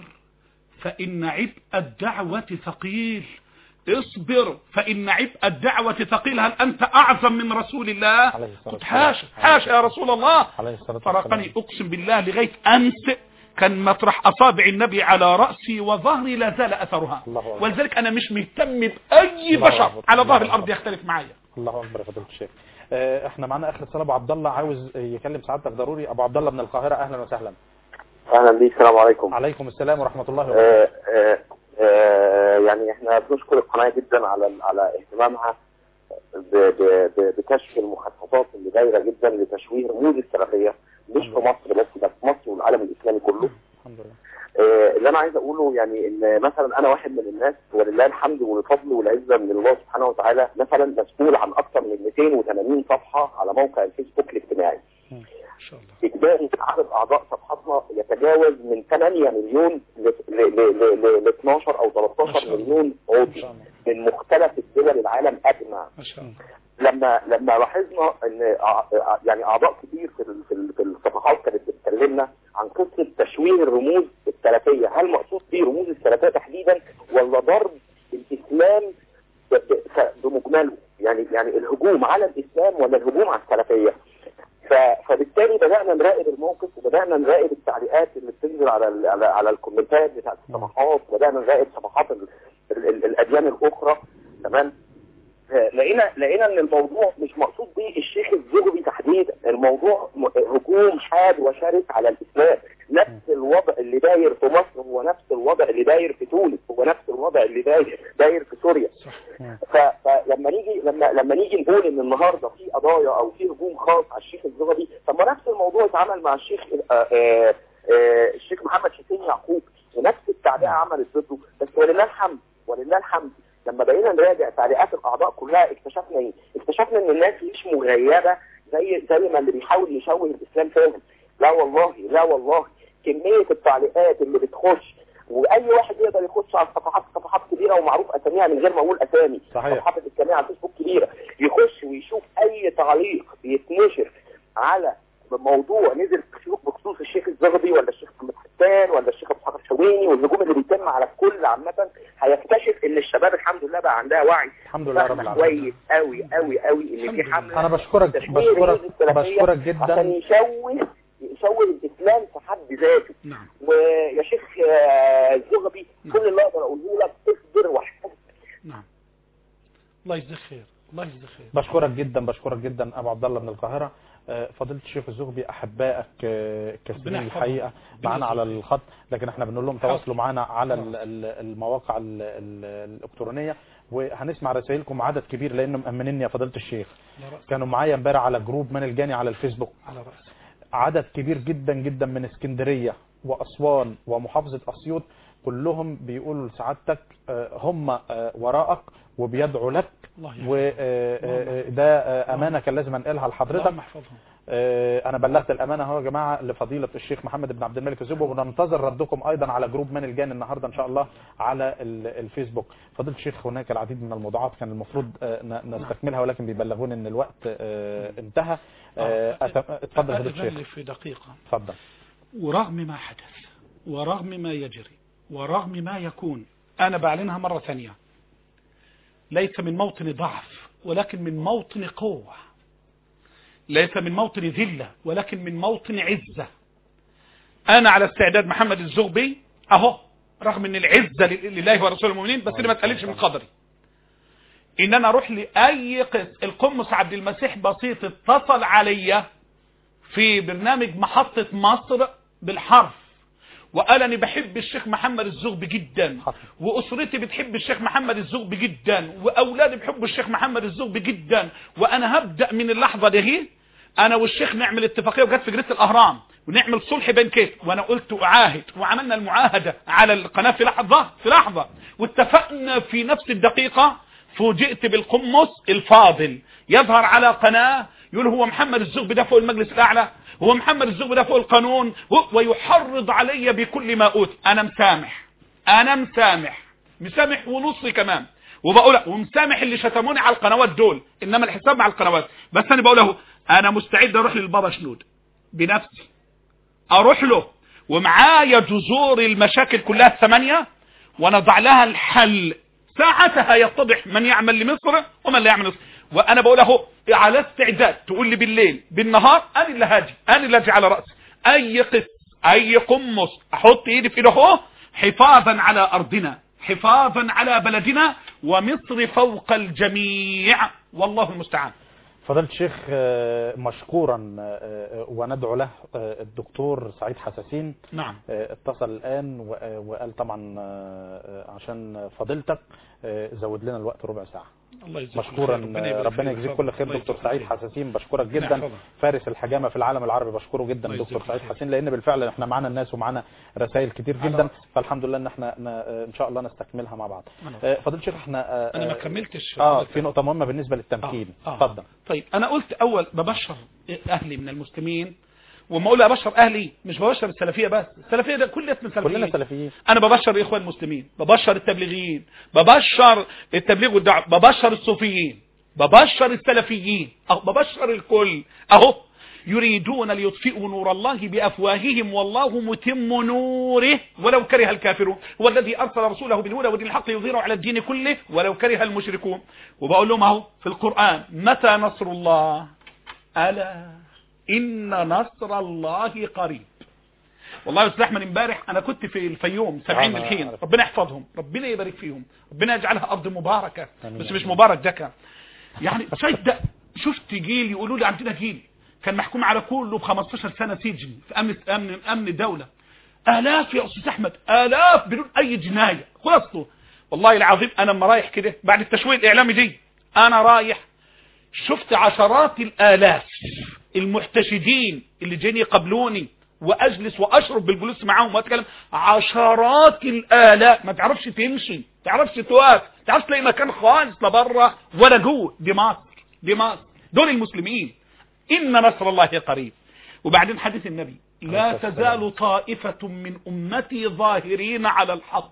فإن عبء الدعوة ثقيل اصبر فإن عبء الدعوة ثقيل هل أنت أعظم من رسول الله عليه الصلاة قلت حاشا والسلام. حاشا يا رسول الله عليه الصلاة فرقني والسلام. أقسم بالله لغاية أمس كان مطرح أصابع النبي على رأسي وظهري لا زال أثرها الله أكبر. ولذلك أنا مش مهتم بأي الله بشر أكبر. على الله ظهر أكبر. الأرض يختلف معايا الله اكبر يا فضيله الشيخ آه، احنا معانا اخر اتصال ابو عبد الله عاوز يكلم سعادتك ضروري ابو عبد الله من القاهره اهلا وسهلا اهلا بيك السلام عليكم عليكم السلام ورحمه الله وبركاته آه، آه، آه، يعني احنا بنشكر القناه جدا على على اهتمامها ب- ب- ب- بكشف المخططات اللي دايره جدا لتشويه رموز السلفيه مش في مصر بس ده في مصر والعالم الاسلامي كله الحمد لله آه، اللي انا عايز اقوله يعني ان مثلا انا واحد من الناس ولله الحمد والفضل والعزه من الله سبحانه وتعالى مثلا مسؤول عن اكثر من 280 صفحه على موقع الفيسبوك الاجتماعي إن شاء الله اجمالي عدد اعضاء صفحتنا يتجاوز من 8 مليون ل ل- ل- ل- ل 12 او ما شاء 13 الله. مليون ما عضو شاء الله من مختلف الدول العالم اجمع ما شاء الله لما لما لاحظنا ان أع- أع- يعني اعضاء كتير في ال- في ال- في الصفحات كانت بتكلمنا عن قصه تشويه الرموز السلفيه، هل مقصود فيه رموز السلفيه تحديدا ولا ضرب الاسلام ب- ب- ف- بمجمله؟ يعني يعني الهجوم على الاسلام ولا الهجوم على السلفيه؟ ف- فبالتالي بدانا نراقب الموقف وبدانا نراقب التعليقات اللي بتنزل على ال على, على الكومنتات بتاعت الصفحات وبدانا نراقب صفحات ال ال ال الاديان الاخرى تمام لقينا لقينا ان الموضوع مش مقصود بيه الشيخ الزغبي تحديدا الموضوع م- هجوم حاد وشرس على الاسلام نفس الوضع اللي داير في مصر هو نفس الوضع اللي داير في تونس هو نفس الوضع اللي داير داير في سوريا ف- فلما نيجي لما لما نيجي نقول ان النهارده في قضايا او في هجوم خاص على الشيخ الزغبي طب ما نفس الموضوع اتعمل مع الشيخ آه، آه، آه، الشيخ محمد حسين يعقوب ونفس التعليق عملت ضده بس ولله الحمد ولله الحمد لما بقينا نراجع تعليقات الاعضاء كلها اكتشفنا ايه؟ اكتشفنا ان الناس مش مغيبه زي زي ما اللي بيحاول يشوه الاسلام فاهم لا والله لا والله كميه التعليقات اللي بتخش واي واحد يقدر يخش على صفحات صفحات كبيره ومعروف اساميها من غير ما اقول اسامي صحيح. صفحات الاسلاميه على الفيسبوك كبيره يخش ويشوف اي تعليق بيتنشر على موضوع نزل بخصوص بخصوص الشيخ الزغبي ولا الشيخ محمد بستان ولا الشيخ ابو اسحاق الشويني والهجوم اللي بيتم على الكل عامه هيكتشف ان الشباب الحمد لله بقى عندها وعي الحمد لله رب فاهمة العالمين كويس قوي قوي قوي ان في الحمد حمله لله. انا بشكرك تشويه بشكرك الرياضة السلفية بشكرك عشان جدا يشوه يشوه الاسلام في حد ذاته نعم ويا شيخ آه، الزغبي كل اللي اقدر اقوله لك اصبر واحتسب نعم الله يجزيك خير الله يجزيك خير بشكرك جدا بشكرك جدا ابو عبد الله من القاهره آه، فضيله الشيخ الزغبي احبائك آه، كثيرين ربنا يحفظهم. الحقيقه معانا على يجزيك. الخط لكن احنا بنقول لهم حاضر. تواصلوا معانا على ال- حاضر. ال- المواقع ال- ال- الالكترونيه وهنسمع رسائلكم عدد كبير لان مأمنين يا فضيله الشيخ على رأسي كانوا معايا امبارح على جروب من الجاني على الفيسبوك على رأسي عدد كبير جدا جدا من اسكندرية وأسوان ومحافظة أسيوط كلهم بيقولوا لسعادتك آه، هم آه، وراءك وبيدعوا لك الله يحفظهم وده أمانة كان لازم أنقلها لحضرتك اللهم احفظهم آه، أنا بلغت الأمانة اهو يا جماعة لفضيلة الشيخ محمد بن عبد الملك الزبو وننتظر ردكم أيضا على جروب من الجان النهاردة إن شاء الله على ال- الفيسبوك فضيلة الشيخ هناك العديد من الموضوعات كان المفروض آه، ن- نستكملها ولكن بيبلغوني إن الوقت آه، انتهى آه، أت- اتفضل فضيلة أذن لي الشيخ في دقيقة اتفضل ورغم ما حدث ورغم ما يجري ورغم ما يكون أنا بعلنها مرة ثانية ليس من موطن ضعف ولكن من موطن قوة ليس من موطن ذلة ولكن من موطن عزة أنا على استعداد محمد الزغبي أهو رغم أن العزة لله ورسول المؤمنين بس أنا ما تقللش من قدري إن أنا أروح لأي قس القمص عبد المسيح بسيط اتصل عليا في برنامج محطة مصر بالحرف وقال أنا بحب الشيخ محمد الزغبي جدا حصل. وأسرتي بتحب الشيخ محمد الزغبي جدا وأولادي بيحبوا الشيخ محمد الزغبي جدا وأنا هبدأ من اللحظة دي أنا والشيخ نعمل اتفاقية وجت في جريدة الأهرام ونعمل صلح بين كيف وأنا قلت أعاهد وعملنا المعاهدة على القناة في لحظة في لحظة واتفقنا في نفس الدقيقة فوجئت بالقمص الفاضل يظهر على قناة يقول هو محمد الزغبي ده فوق المجلس الأعلى هو محمد الزغبي ده فوق القانون هو- ويحرض علي بكل ما أوتي أنا مسامح أنا مسامح مسامح ونصي كمان وبقول له ومسامح اللي شتموني على القنوات دول إنما الحساب مع القنوات بس أنا بقول له أنا مستعد أروح للبابا شنود بنفسي أروح له ومعايا جذور المشاكل كلها الثمانية ونضع لها الحل ساعتها يتضح من يعمل لمصر ومن لا يعمل لمصر وانا بقول اهو على استعداد تقول لي بالليل بالنهار انا اللي هاجي انا اللي هاجي على راسي اي قس اي قمص احط ايدي في ايده اهو حفاظا على ارضنا حفاظا على بلدنا ومصر فوق الجميع والله المستعان فضيلة الشيخ آه، مشكورا آه، آه، وندعو له آه، الدكتور سعيد حساسين نعم آه، اتصل الآن و- آه، وقال طبعا آه، آه، عشان فضيلتك آه، زود لنا الوقت ربع ساعة الله يجزيك مشكورا خير. آه، ربنا يجزيك كل خير الله دكتور يجزيك سعيد خير. حساسين بشكرك ربنا جدا يحفظك. فارس الحجامة في العالم العربي بشكره جدا الله دكتور يجزيك سعيد خير. حسين لان بالفعل احنا معانا الناس ومعانا رسائل كتير على جدا رأسي. فالحمد لله ان احنا ن- آه، ان شاء الله نستكملها مع بعض على آه، فضيلة الشيخ احنا آه، انا ما آه، كملتش اه في نقطة مهمة بالنسبة للتمكين آه. اتفضل طيب انا قلت اول ببشر اهلي من المسلمين وما اقول ابشر اهلي مش ببشر السلفيه بس السلفيه ده كل اسم سلفيين كلنا سلفيين انا ببشر الاخوان المسلمين ببشر التبليغيين ببشر التبليغ والدعوه ببشر الصوفيين ببشر السلفيين أو ببشر الكل اهو يريدون ليطفئوا نور الله بافواههم والله متم نوره ولو كره الكافرون هو الذي ارسل رسوله بالهدى ودين الحق يظهره على الدين كله ولو كره المشركون وبقول لهم اهو في القران متى نصر الله الا ان نصر الله قريب والله يا استاذ احمد امبارح انا كنت في الفيوم سامعين أنا الحين عارف. ربنا يحفظهم ربنا يبارك فيهم ربنا يجعلها ارض مباركه آمين. بس مش مبارك ده كان يعني صدق شفت جيل يقولوا لي عندنا جيل كان محكوم على كله ب 15 سنه سجن في امن امن امن دوله الاف يا استاذ احمد الاف بدون اي جنايه خلاصته والله العظيم انا لما رايح كده بعد التشويه الاعلامي دي انا رايح شفت عشرات الالاف المحتشدين اللي جايين يقابلوني واجلس واشرب بالجلوس معاهم واتكلم عشرات الالاف ما تعرفش تمشي ما تعرفش توقف ما تعرفش تلاقي مكان خالص لا بره ولا جوه دي مصر دي مصر دول المسلمين ان نصر الله قريب وبعدين حديث النبي لا عليه الصلاة تزال طائفة من أمتي ظاهرين على الحق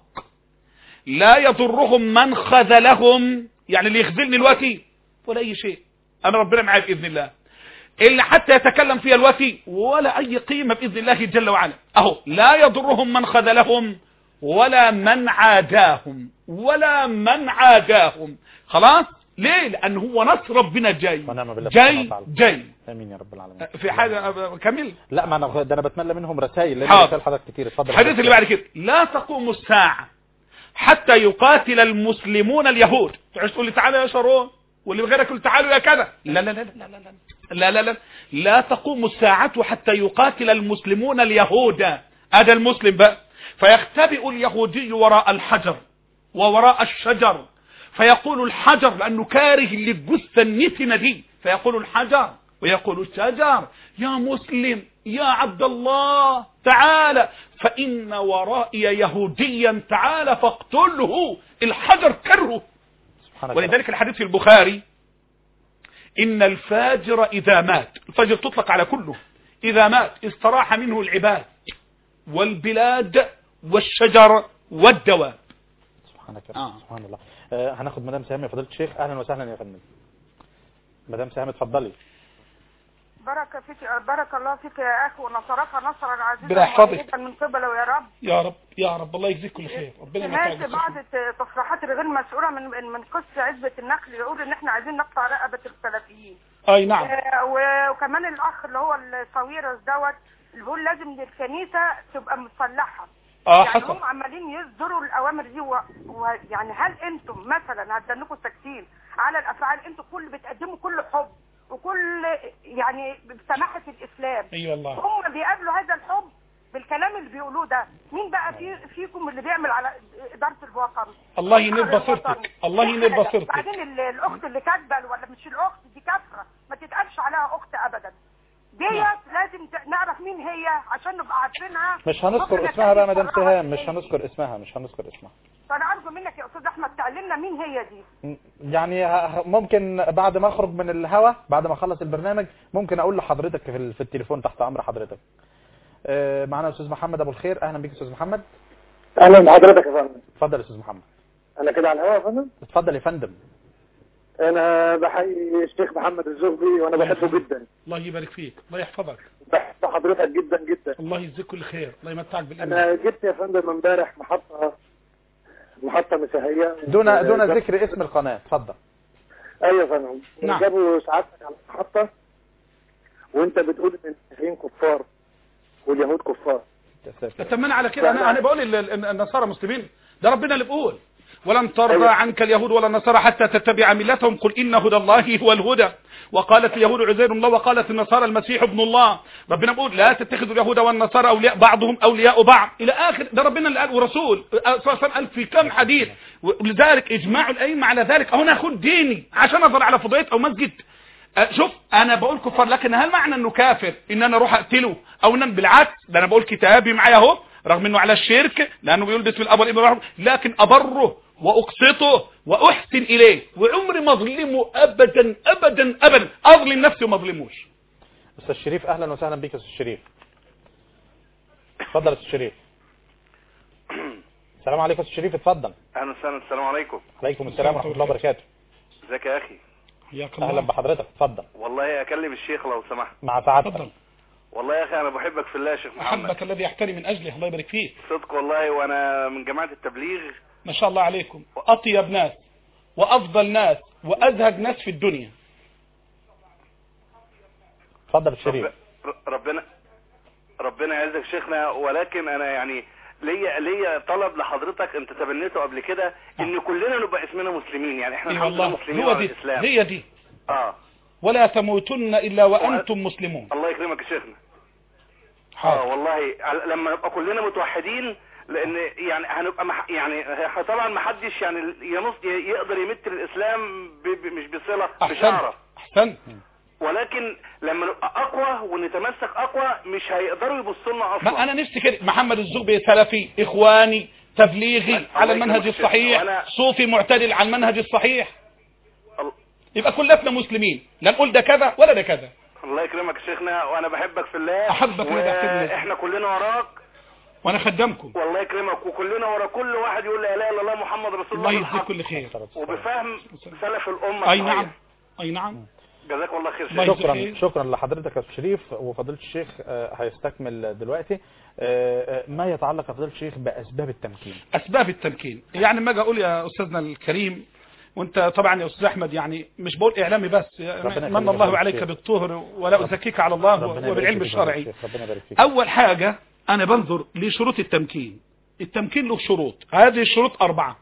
لا يضرهم من خذلهم يعني اللي يخذلني دلوقتي ولا أي شيء أنا ربنا معايا بإذن الله اللي حتى يتكلم فيها الوفي ولا أي قيمة بإذن الله جل وعلا أهو لا يضرهم من خذلهم ولا من عاداهم ولا من عاداهم خلاص ليه لأن هو نصر ربنا جاي ونعم بالله سبحانه جاي وتعالى. جاي امين يا رب العالمين في حاجة أه، كمل لا ما انا ده انا بتملى منهم رسائل لان حاضر. رسائل حضرتك كتير اتفضل الحديث اللي بعد كده لا تقوم الساعة حتى يقاتل المسلمون اليهود تعيش تقول لي تعالى يا شارون واللي بغيرك يقول تعالوا يا كذا لا لا لا لا لا لا لا لا لا لا تقوم الساعة حتى يقاتل المسلمون اليهود هذا المسلم بقى فيختبئ اليهودي وراء الحجر ووراء الشجر فيقول الحجر لأنه كاره للجثة النتنة دي فيقول الحجر ويقول الشجر يا مسلم يا عبد الله تعال فإن ورائي يهوديا تعال فاقتله الحجر كره سبحانك ولذلك الحديث في البخاري إن الفاجر إذا مات الفاجر تطلق على كله إذا مات استراح منه العباد والبلاد والشجر والدواب سبحانك يا رب. آه. سبحان الله آه هناخد مدام سهام يا فضيله الشيخ اهلا وسهلا يا فندم مدام سهام اتفضلي بارك فيك بارك الله فيك يا اخي ونصرك نصرا عزيزا ربنا يحفظك. ومؤيدا من قبله يا رب يا رب يا رب الله يجزيك كل خير ربنا يمتعك سمعت بالصحة. بعض التصريحات الغير مسؤوله من من من قس عزبه النخل يقول ان احنا عايزين نقطع رقبه السلفيين اي نعم آه، و- وكمان الاخ اللي هو الصويرس دوت اللي بيقول لازم الكنيسه تبقى مسلحه اه يعني حصل هم عمالين يصدروا الاوامر دي و... و... يعني هل انتم مثلا هتدنكوا ساكتين على الافعال انتم كل بتقدموا كل حب وكل يعني بسماحه الاسلام اي والله هم بيقابلوا هذا الحب بالكلام اللي بيقولوه ده مين بقى في فيكم اللي بيعمل على اداره الوطن الله ينير الوطن. بصيرتك الله ينير بصيرتك بعدين ال- الاخت اللي كاتبه ولا مش الاخت دي كافره ما تتقالش عليها اخت ابدا ديت لازم ت- نعرف مين هي عشان نبقى عارفينها مش هنذكر ممكن اسمها بقى نتكلم مدام بره سهام ولا مش إيه؟ هنذكر اسمها مش هنذكر اسمها فانا ارجو منك يا استاذ احمد تعلمنا مين هي دي م- يعني ه- ممكن بعد ما اخرج من الهوا بعد ما اخلص البرنامج ممكن اقول لحضرتك في, ال- في التليفون تحت امر حضرتك آه، معانا استاذ محمد ابو الخير اهلا بيك استاذ محمد اهلا بحضرتك يا فندم اتفضل يا استاذ محمد انا كده على الهواء يا فندم اتفضل يا فندم انا بحيي الشيخ محمد الزغبي وانا بحبه جدا الله يبارك فيك الله يحفظك بحب حضرتك جدا جدا الله يجزيك كل خير الله يمتعك بالامان انا جبت يا فندم امبارح محطه محطه مسيحيه دون دون جاب- ذكر اسم القناه اتفضل ايوه يا فندم نعم. جابوا سعادتك على المحطه وانت بتقول ان المسيحيين كفار واليهود كفار يا ساتر. اتمنى على كده انا انا بقول ال- ال- النصارى مسلمين ده ربنا اللي بيقول ولن ترضى أيوة. عنك اليهود ولا النصارى حتى تتبع ملتهم قل ان هدى الله هو الهدى وقالت اليهود عزير الله وقالت النصارى المسيح ابن الله ربنا بيقول لا تتخذوا اليهود والنصارى اولياء بعضهم اولياء بعض الى اخر ده ربنا اللي قال ورسول صلى الله عليه وسلم قال في كم حديث ولذلك اجماع الائمه على ذلك اهو ناخد ديني عشان اظهر على فضيله او مسجد أه، شوف انا بقول كفار لكن هل معنى انه كافر ان انا اروح اقتله او ان أنا بالعكس ده انا بقول كتابي معايا اهو رغم انه على الشرك لانه بيقول باسم الاب والابن والروح القدس، لكن ابره واقسطه واحسن اليه وعمري ما اظلمه ابدا ابدا ابدا اظلم نفسي وما اظلموش استاذ شريف اهلا وسهلا بيك يا استاذ شريف اتفضل يا استاذ شريف السلام عليكم يا استاذ شريف اتفضل اهلا وسهلا السلام عليكم عليكم السلام ورحمه الله وبركاته ازيك يا اخي حياك اهلا بحضرتك اتفضل والله اكلم الشيخ لو سمحت مع سعادتك تفضل والله يا اخي انا بحبك في الله يا شيخ محمد احبك الذي يحترم من اجله الله يبارك فيك صدق والله وانا من جماعه التبليغ ما شاء الله عليكم اطيب ناس وافضل ناس وازهد ناس في الدنيا اتفضل يا شريف رب- ربنا ربنا يعزك شيخنا ولكن انا يعني ليا ليا طلب لحضرتك انت تبنيته قبل كده ان كلنا نبقى اسمنا مسلمين يعني احنا اي الحمد لله والله مسلمين هو على دي الاسلام هي دي اه ولا تموتن الا وانتم مسلمون الله يكرمك يا شيخنا اه حاضر والله على- لما نبقى كلنا متوحدين لان يعني هنبقى مح يعني ه- طبعا ما حدش يعني ينص ي- يقدر يمت الاسلام ب... ب... مش بصله احسنت بشعره احسنت ولكن لما نبقى اقوى ونتمسك اقوى مش هيقدروا يبصوا لنا اصلا ما انا نفسي كده محمد الزغبي سلفي اخواني تبليغي الله على المنهج يكرمك يا شيخ. الصحيح وأنا- صوفي معتدل على المنهج الصحيح ال- يبقى كلنا مسلمين لا نقول ده كذا ولا ده كذا الله يكرمك يا شيخنا وانا بحبك في الله أحبك الذي أحبني. واحنا كلنا وراك وانا خدامكم والله يكرمك وكلنا ورا كل واحد يقول لا اله الا الله محمد رسول الله الله يجزيك بالحق كل خير وبفهم سلف الامه اي الصحيح. نعم اي نعم جزاكم الله خير الله شيخ يجزيك شكرا خير. شكرا لحضرتك يا أستاذ شريف وفضيله الشيخ آه، هيستكمل دلوقتي آه، آه، ما يتعلق يا فضيله الشيخ باسباب التمكين اسباب التمكين يعني ما اجي اقول يا استاذنا الكريم وانت طبعا يا استاذ احمد يعني مش بقول اعلامي بس ربنا من يخليك الله يا عليك شيخ. بالطهر ولا ازكيك على الله ربنا يبارك وبالعلم فيك يا فضيلة الشرعي الشيخ، ربنا يبارك فيك اول حاجة انا بنظر لشروط التمكين التمكين له شروط هذه الشروط اربعة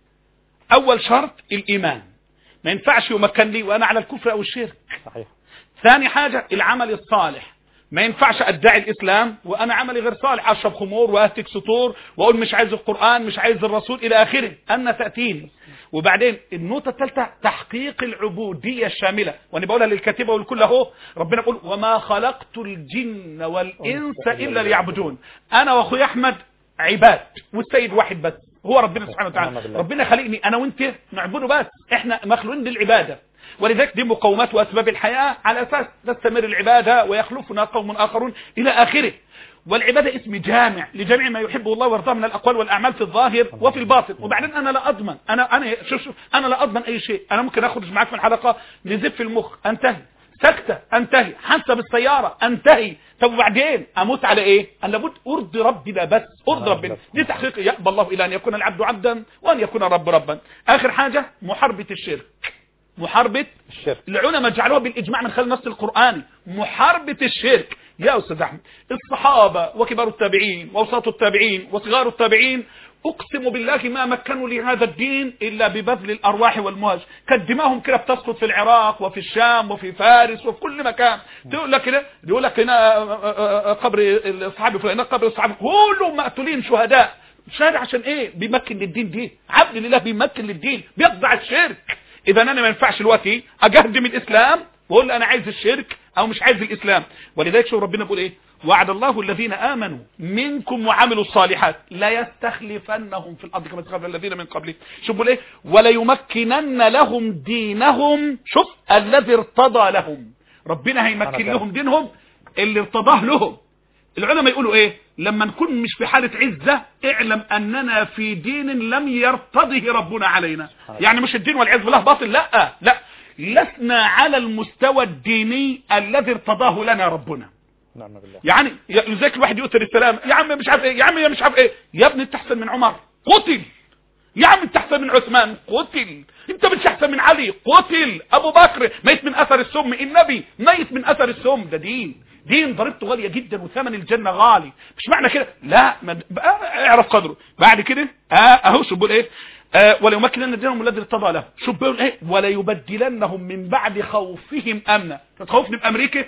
اول شرط الايمان ما ينفعش يمكن لي وانا على الكفر او الشرك صحيح ثاني حاجة العمل الصالح ما ينفعش ادعي الاسلام وانا عملي غير صالح اشرب خمور واهتك سطور واقول مش عايز القرآن مش عايز الرسول الى اخره ان تأتيني وبعدين النقطة الثالثة تحقيق العبودية الشاملة وانا بقولها للكاتبة والكل اهو ربنا يقول وما خلقت الجن والانس الا ليعبدون انا واخويا احمد عباد والسيد واحد بس هو ربنا سبحانه نعم وتعالى بالله. ربنا خلقني انا وانت نعبده بس احنا مخلوقين للعبادة ولذلك دي مقومات واسباب الحياة على اساس تستمر العبادة ويخلفنا قوم اخرون الى اخره والعبادة اسم جامع لجميع ما يحبه الله ويرضاه من الاقوال والاعمال في الظاهر وفي الباطن وبعدين انا لا اضمن انا انا شوف شوف انا لا اضمن اي شيء انا ممكن اخرج معاك من حلقة نزف المخ انتهي سكتة انتهي حادثة بالسيارة انتهي طب وبعدين اموت على ايه انا لابد ارضي ربنا بس ارضي ربنا دي تحقيق يقبل الله الى ان يكون العبد عبدا وان يكون الرب ربا اخر حاجة محاربة الشرك محاربة الشرك العلماء جعلوها بالإجماع من خلال النص القرآني محاربة الشرك يا أستاذ أحمد الصحابة وكبار التابعين وأوساط التابعين وصغار التابعين أقسم بالله ما مكنوا لهذا الدين إلا ببذل الأرواح والمواج كانت دماهم كده بتسقط في العراق وفي الشام وفي فارس وفي كل مكان تقول لك كده يقول لك هنا آه، آه، آه، قبر الصحابي فلان قبر الصحابي كلهم مقتولين شهداء شهداء عشان ايه بيمكن للدين دي عبد لله بيمكن للدين بيخضع الشرك اذا انا ما ينفعش دلوقتي اجهدم الاسلام واقول انا عايز الشرك او مش عايز الاسلام ولذلك شوف ربنا بيقول ايه وعد الله الذين امنوا منكم وعملوا الصالحات لا يستخلفنهم في الارض كما استخلف الذين من قبلهم شوف بيقول ايه ولا يمكنن لهم دينهم شوف الذي ارتضى لهم ربنا هيمكن سبحان لهم دينهم اللي ارتضاه لهم العلماء يقولوا ايه لما نكون مش في حالة عزة اعلم اننا في دين لم يرتضه ربنا علينا يعني مش الدين والعياذ بالله باطل لا لا لسنا على المستوى الديني الذي ارتضاه لنا ربنا نعم بالله يعني لذلك الواحد يؤثر السلام يا عم مش عارف ايه يا عم يا مش عارف ايه يا ابني انت احسن من عمر قتل يا عم انت احسن من عثمان قتل انت مش احسن من علي قتل ابو بكر ميت من اثر السم النبي ميت من اثر السم ده دين دين ضريبته غاليه جدا وثمن الجنه غالي مش معنى كده لا ما بقى اعرف قدره بعد كده اه اهو شوف بيقول ايه آه ولا يمكنن دينهم الذي ارتضى له شوف بيقول ايه ولا يبدلنهم من بعد خوفهم امنا تخوفني بامريكا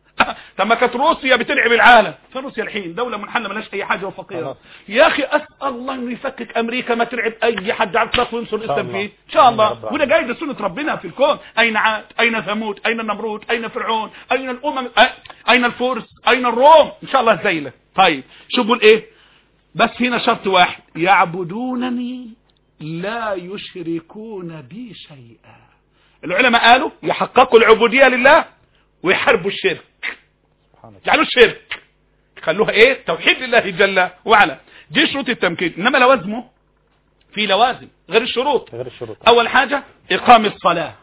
طب ما كانت روسيا بتلعب العالم فروسيا الحين دولة منحلة ملهاش اي حاجة وفقيرة خلاص. يا اخي اسأل الله انه يفكك امريكا ما تلعب اي حد على الاطلاق وينصر الاسلام الله. فيه ان شاء يا الله رب وده جاي ده سنة ربنا في الكون اين عاد اين ثمود اين النمرود اين فرعون اين الامم أ- اين الفرس اين الروم ان شاء الله زي له طيب شو بقول ايه بس هنا شرط واحد يعبدونني لا يشركون بي شيئا العلماء قالوا يحققوا العبودية لله ويحاربوا الشرك سبحان الله جعلوا الشرك خلوها ايه توحيد لله جل وعلا دي شروط التمكين انما لوازمه في لوازم غير الشروط غير الشروط اول حاجة اقام الصلاة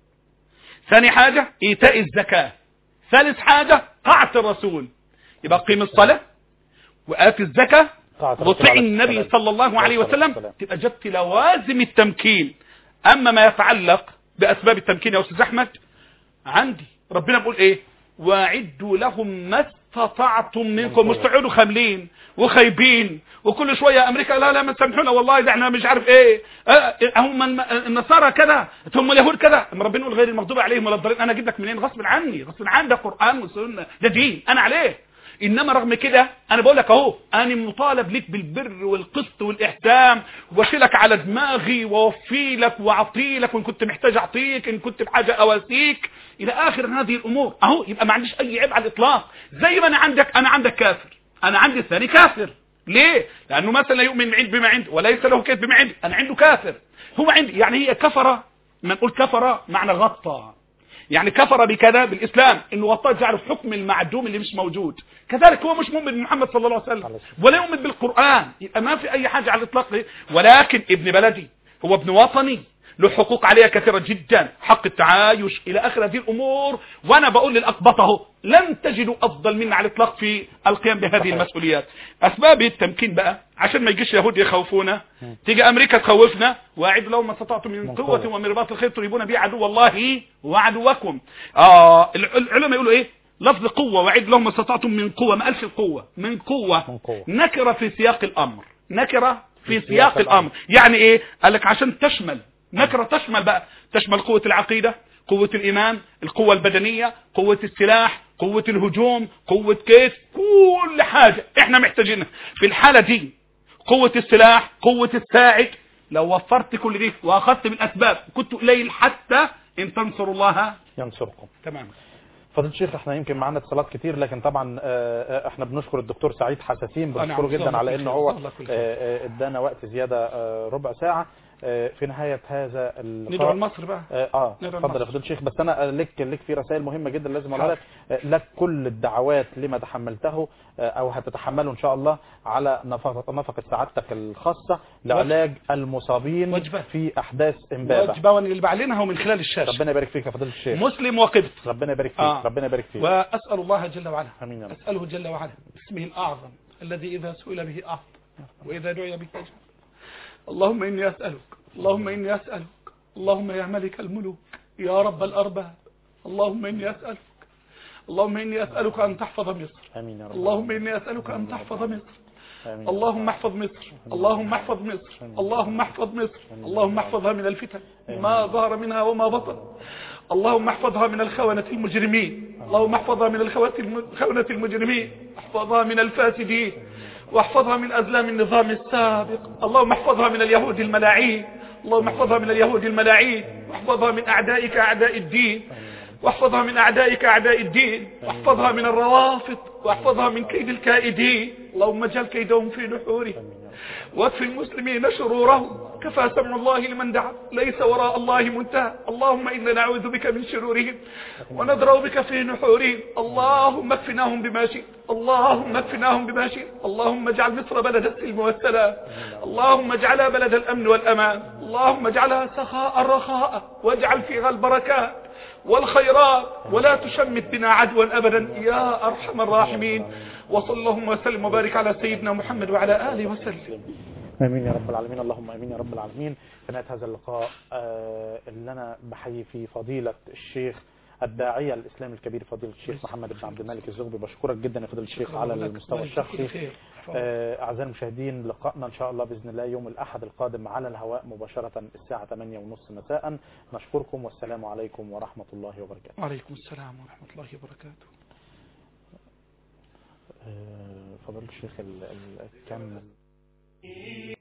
ثاني حاجة ايتاء الزكاة ثالث حاجة طاعة الرسول يبقى قيم الصلاة وآت الزكاة طاعة الرسول وطيع عليه النبي السلام. صلى الله عليه عليه وسلم السلام. تبقى جبت لوازم التمكين اما ما يتعلق باسباب التمكين يا استاذ احمد عندي ربنا بيقول ايه واعدوا لهم ما استطعتم منكم مش تقعدوا خاملين وخايبين وكل شويه امريكا لا لا ما تسامحونا والله ده احنا مش عارف ايه آه، هم الم- النصارى كذا هم اليهود كذا اما ربنا يقول غير المغضوب عليهم ولا الضالين انا اجيب لك منين غصب عني غصب عني ده قران وسنه ده دين انا عليه انما رغم كده انا بقول لك اهو انا مطالب ليك بالبر والقسط والاحسان واشيلك على دماغي واوفي لك واعطي لك وان كنت محتاج اعطيك ان كنت بحاجه اواسيك الى اخر هذه الامور اهو يبقى ما عنديش اي عيب على الاطلاق زي ما انا عندك انا عندك كافر انا عندي الثاني كافر ليه لانه مثلا لا يؤمن عند بما عندي وليس له كيد بما عندي انا عنده كافر هو عندي يعني هي كفره ما نقول كفره معنى غطى يعني كفر بكذا بالإسلام إنه غطاه جعله في حكم المعدوم اللي مش موجود كذلك هو مش مؤمن بمحمد صلى الله عليه وسلم ولا يؤمن بالقرآن يبقى ما في أي حاجة على الإطلاق ليه؟ ولكن ابن بلدي هو ابن وطني له حقوق عليها كثيرة جدا حق التعايش إلى آخر هذه الأمور وأنا بقول للأقبطة اهو لن تجدوا أفضل منا على الإطلاق في القيام بهذه المسؤوليات أسباب التمكين بقى عشان ما يجيش يهود يخوفونا تيجي أمريكا تخوفنا وأعد لهم ما استطعتم من من قوة قوة. ومن رباط الخير تريبون به عدو الله وعدوكم آه الع- العلماء يقولوا إيه لفظ قوة وعد لهم ما استطعتم من قوة ما قالش القوة من قوة من قوة. نكرة في سياق الأمر نكرة في في سياق سياق الأمر يعني إيه قال لك عشان تشمل نكرة تشمل بقى تشمل قوة العقيدة قوة الإيمان القوة البدنية قوة السلاح قوة الهجوم قوة كيس كل حاجة احنا محتاجينها في الحالة دي قوة السلاح قوة الساعد لو وفرت كل دي واخذت بالاسباب كنت قليل حتى ان تنصروا الله ينصركم تمام فضيله الشيخ احنا يمكن معانا اتصالات كتير لكن طبعا آه، آه، احنا بنشكر الدكتور سعيد حساسين آه، نعم، بنشكره جزاه جدا الله على كل انه خير، هو جزاه الله كل خير. آه، آه، ادانا وقت زياده آه، ربع ساعه آه، في نهايه هذا اللقاء ندعو لمصر بقى اه آه، ندعو اتفضل يا لمصر. فضيله الشيخ بس انا آه، لك لك في رسائل مهمه جدا لازم اقولها لك حاضر. آه، لك كل الدعوات لما تحملته آه، او هتتحمله ان شاء الله على نفقه نفقه سعادتك الخاصه لعلاج المصابين وجبة. في احداث امبابه واجبة واللي بعلنها ومن خلال الشاشة ربنا يبارك فيك يا فضيله الشيخ مسلم وقبط ربنا يبارك فيك آه. ربنا يبارك فيك وأسأل الله جل وعلا امين يا رب أسأله جل وعلا باسمه الأعظم الذي إذا سئل به أعطى وإذا دعي به أجاب اللهم إني أسألك اللهم إني أسألك اللهم يا ملك الملوك يا رب الأرباب اللهم إني أسألك اللهم إني أسألك أن تحفظ مصر امين يا رب اللهم إني أسألك أن تحفظ مصر امين اللهم احفظ مصر اللهم احفظ مصر اللهم احفظ مصر اللهم احفظها من الفتن ما ظهر منها وما بطن اللهم احفظها من الخونة المجرمين اللهم احفظها من الخونة الم- الخونة المجرمين احفظها من الفاسدين واحفظها من أزلام النظام السابق اللهم احفظها من اليهود الملاعين اللهم احفظها من اليهود الملاعين واحفظها من أعدائك أعداء الدين واحفظها من أعدائك أعداء الدين واحفظها من الروافض واحفظها من كيد الكائدين اللهم اجعل كيدهم في نحورهم واكفي المسلمين شرورهم كفى سمع الله لمن دعا ليس وراء الله منتهى اللهم إنا نعوذ بك من شرورهم ونضرب بك في نحورهم اللهم اكفناهم بما شئت اللهم اكفناهم بما شئت اللهم اجعل مصر بلد السلم والسلام اللهم اجعلها بلد الأمن والأمان اللهم اجعلها سخاء رخاء واجعل فيها البركات والخيرات ولا تشمت بنا عدوا أبدا يا أرحم الراحمين وصلى اللهم وسلم وبارك على سيدنا محمد وعلى آله وسلم امين يا رب العالمين اللهم امين يا رب العالمين في نهايه هذا اللقاء آه، اللي انا بحيي فيه فضيله الشيخ الداعية الإسلامي الكبير فضيلة الشيخ محمد بن عبد الملك الزغبي بشكرك جدا يا فضيلة الشيخ على المستوى الشخصي آه، أعزائي المشاهدين لقائنا إن شاء الله بإذن الله يوم الأحد القادم على الهواء مباشرة الساعة 8 ونص مساء نشكركم والسلام عليكم ورحمة الله وبركاته وعليكم السلام ورحمة الله وبركاته آه، فضيلة الشيخ ال- ال- كم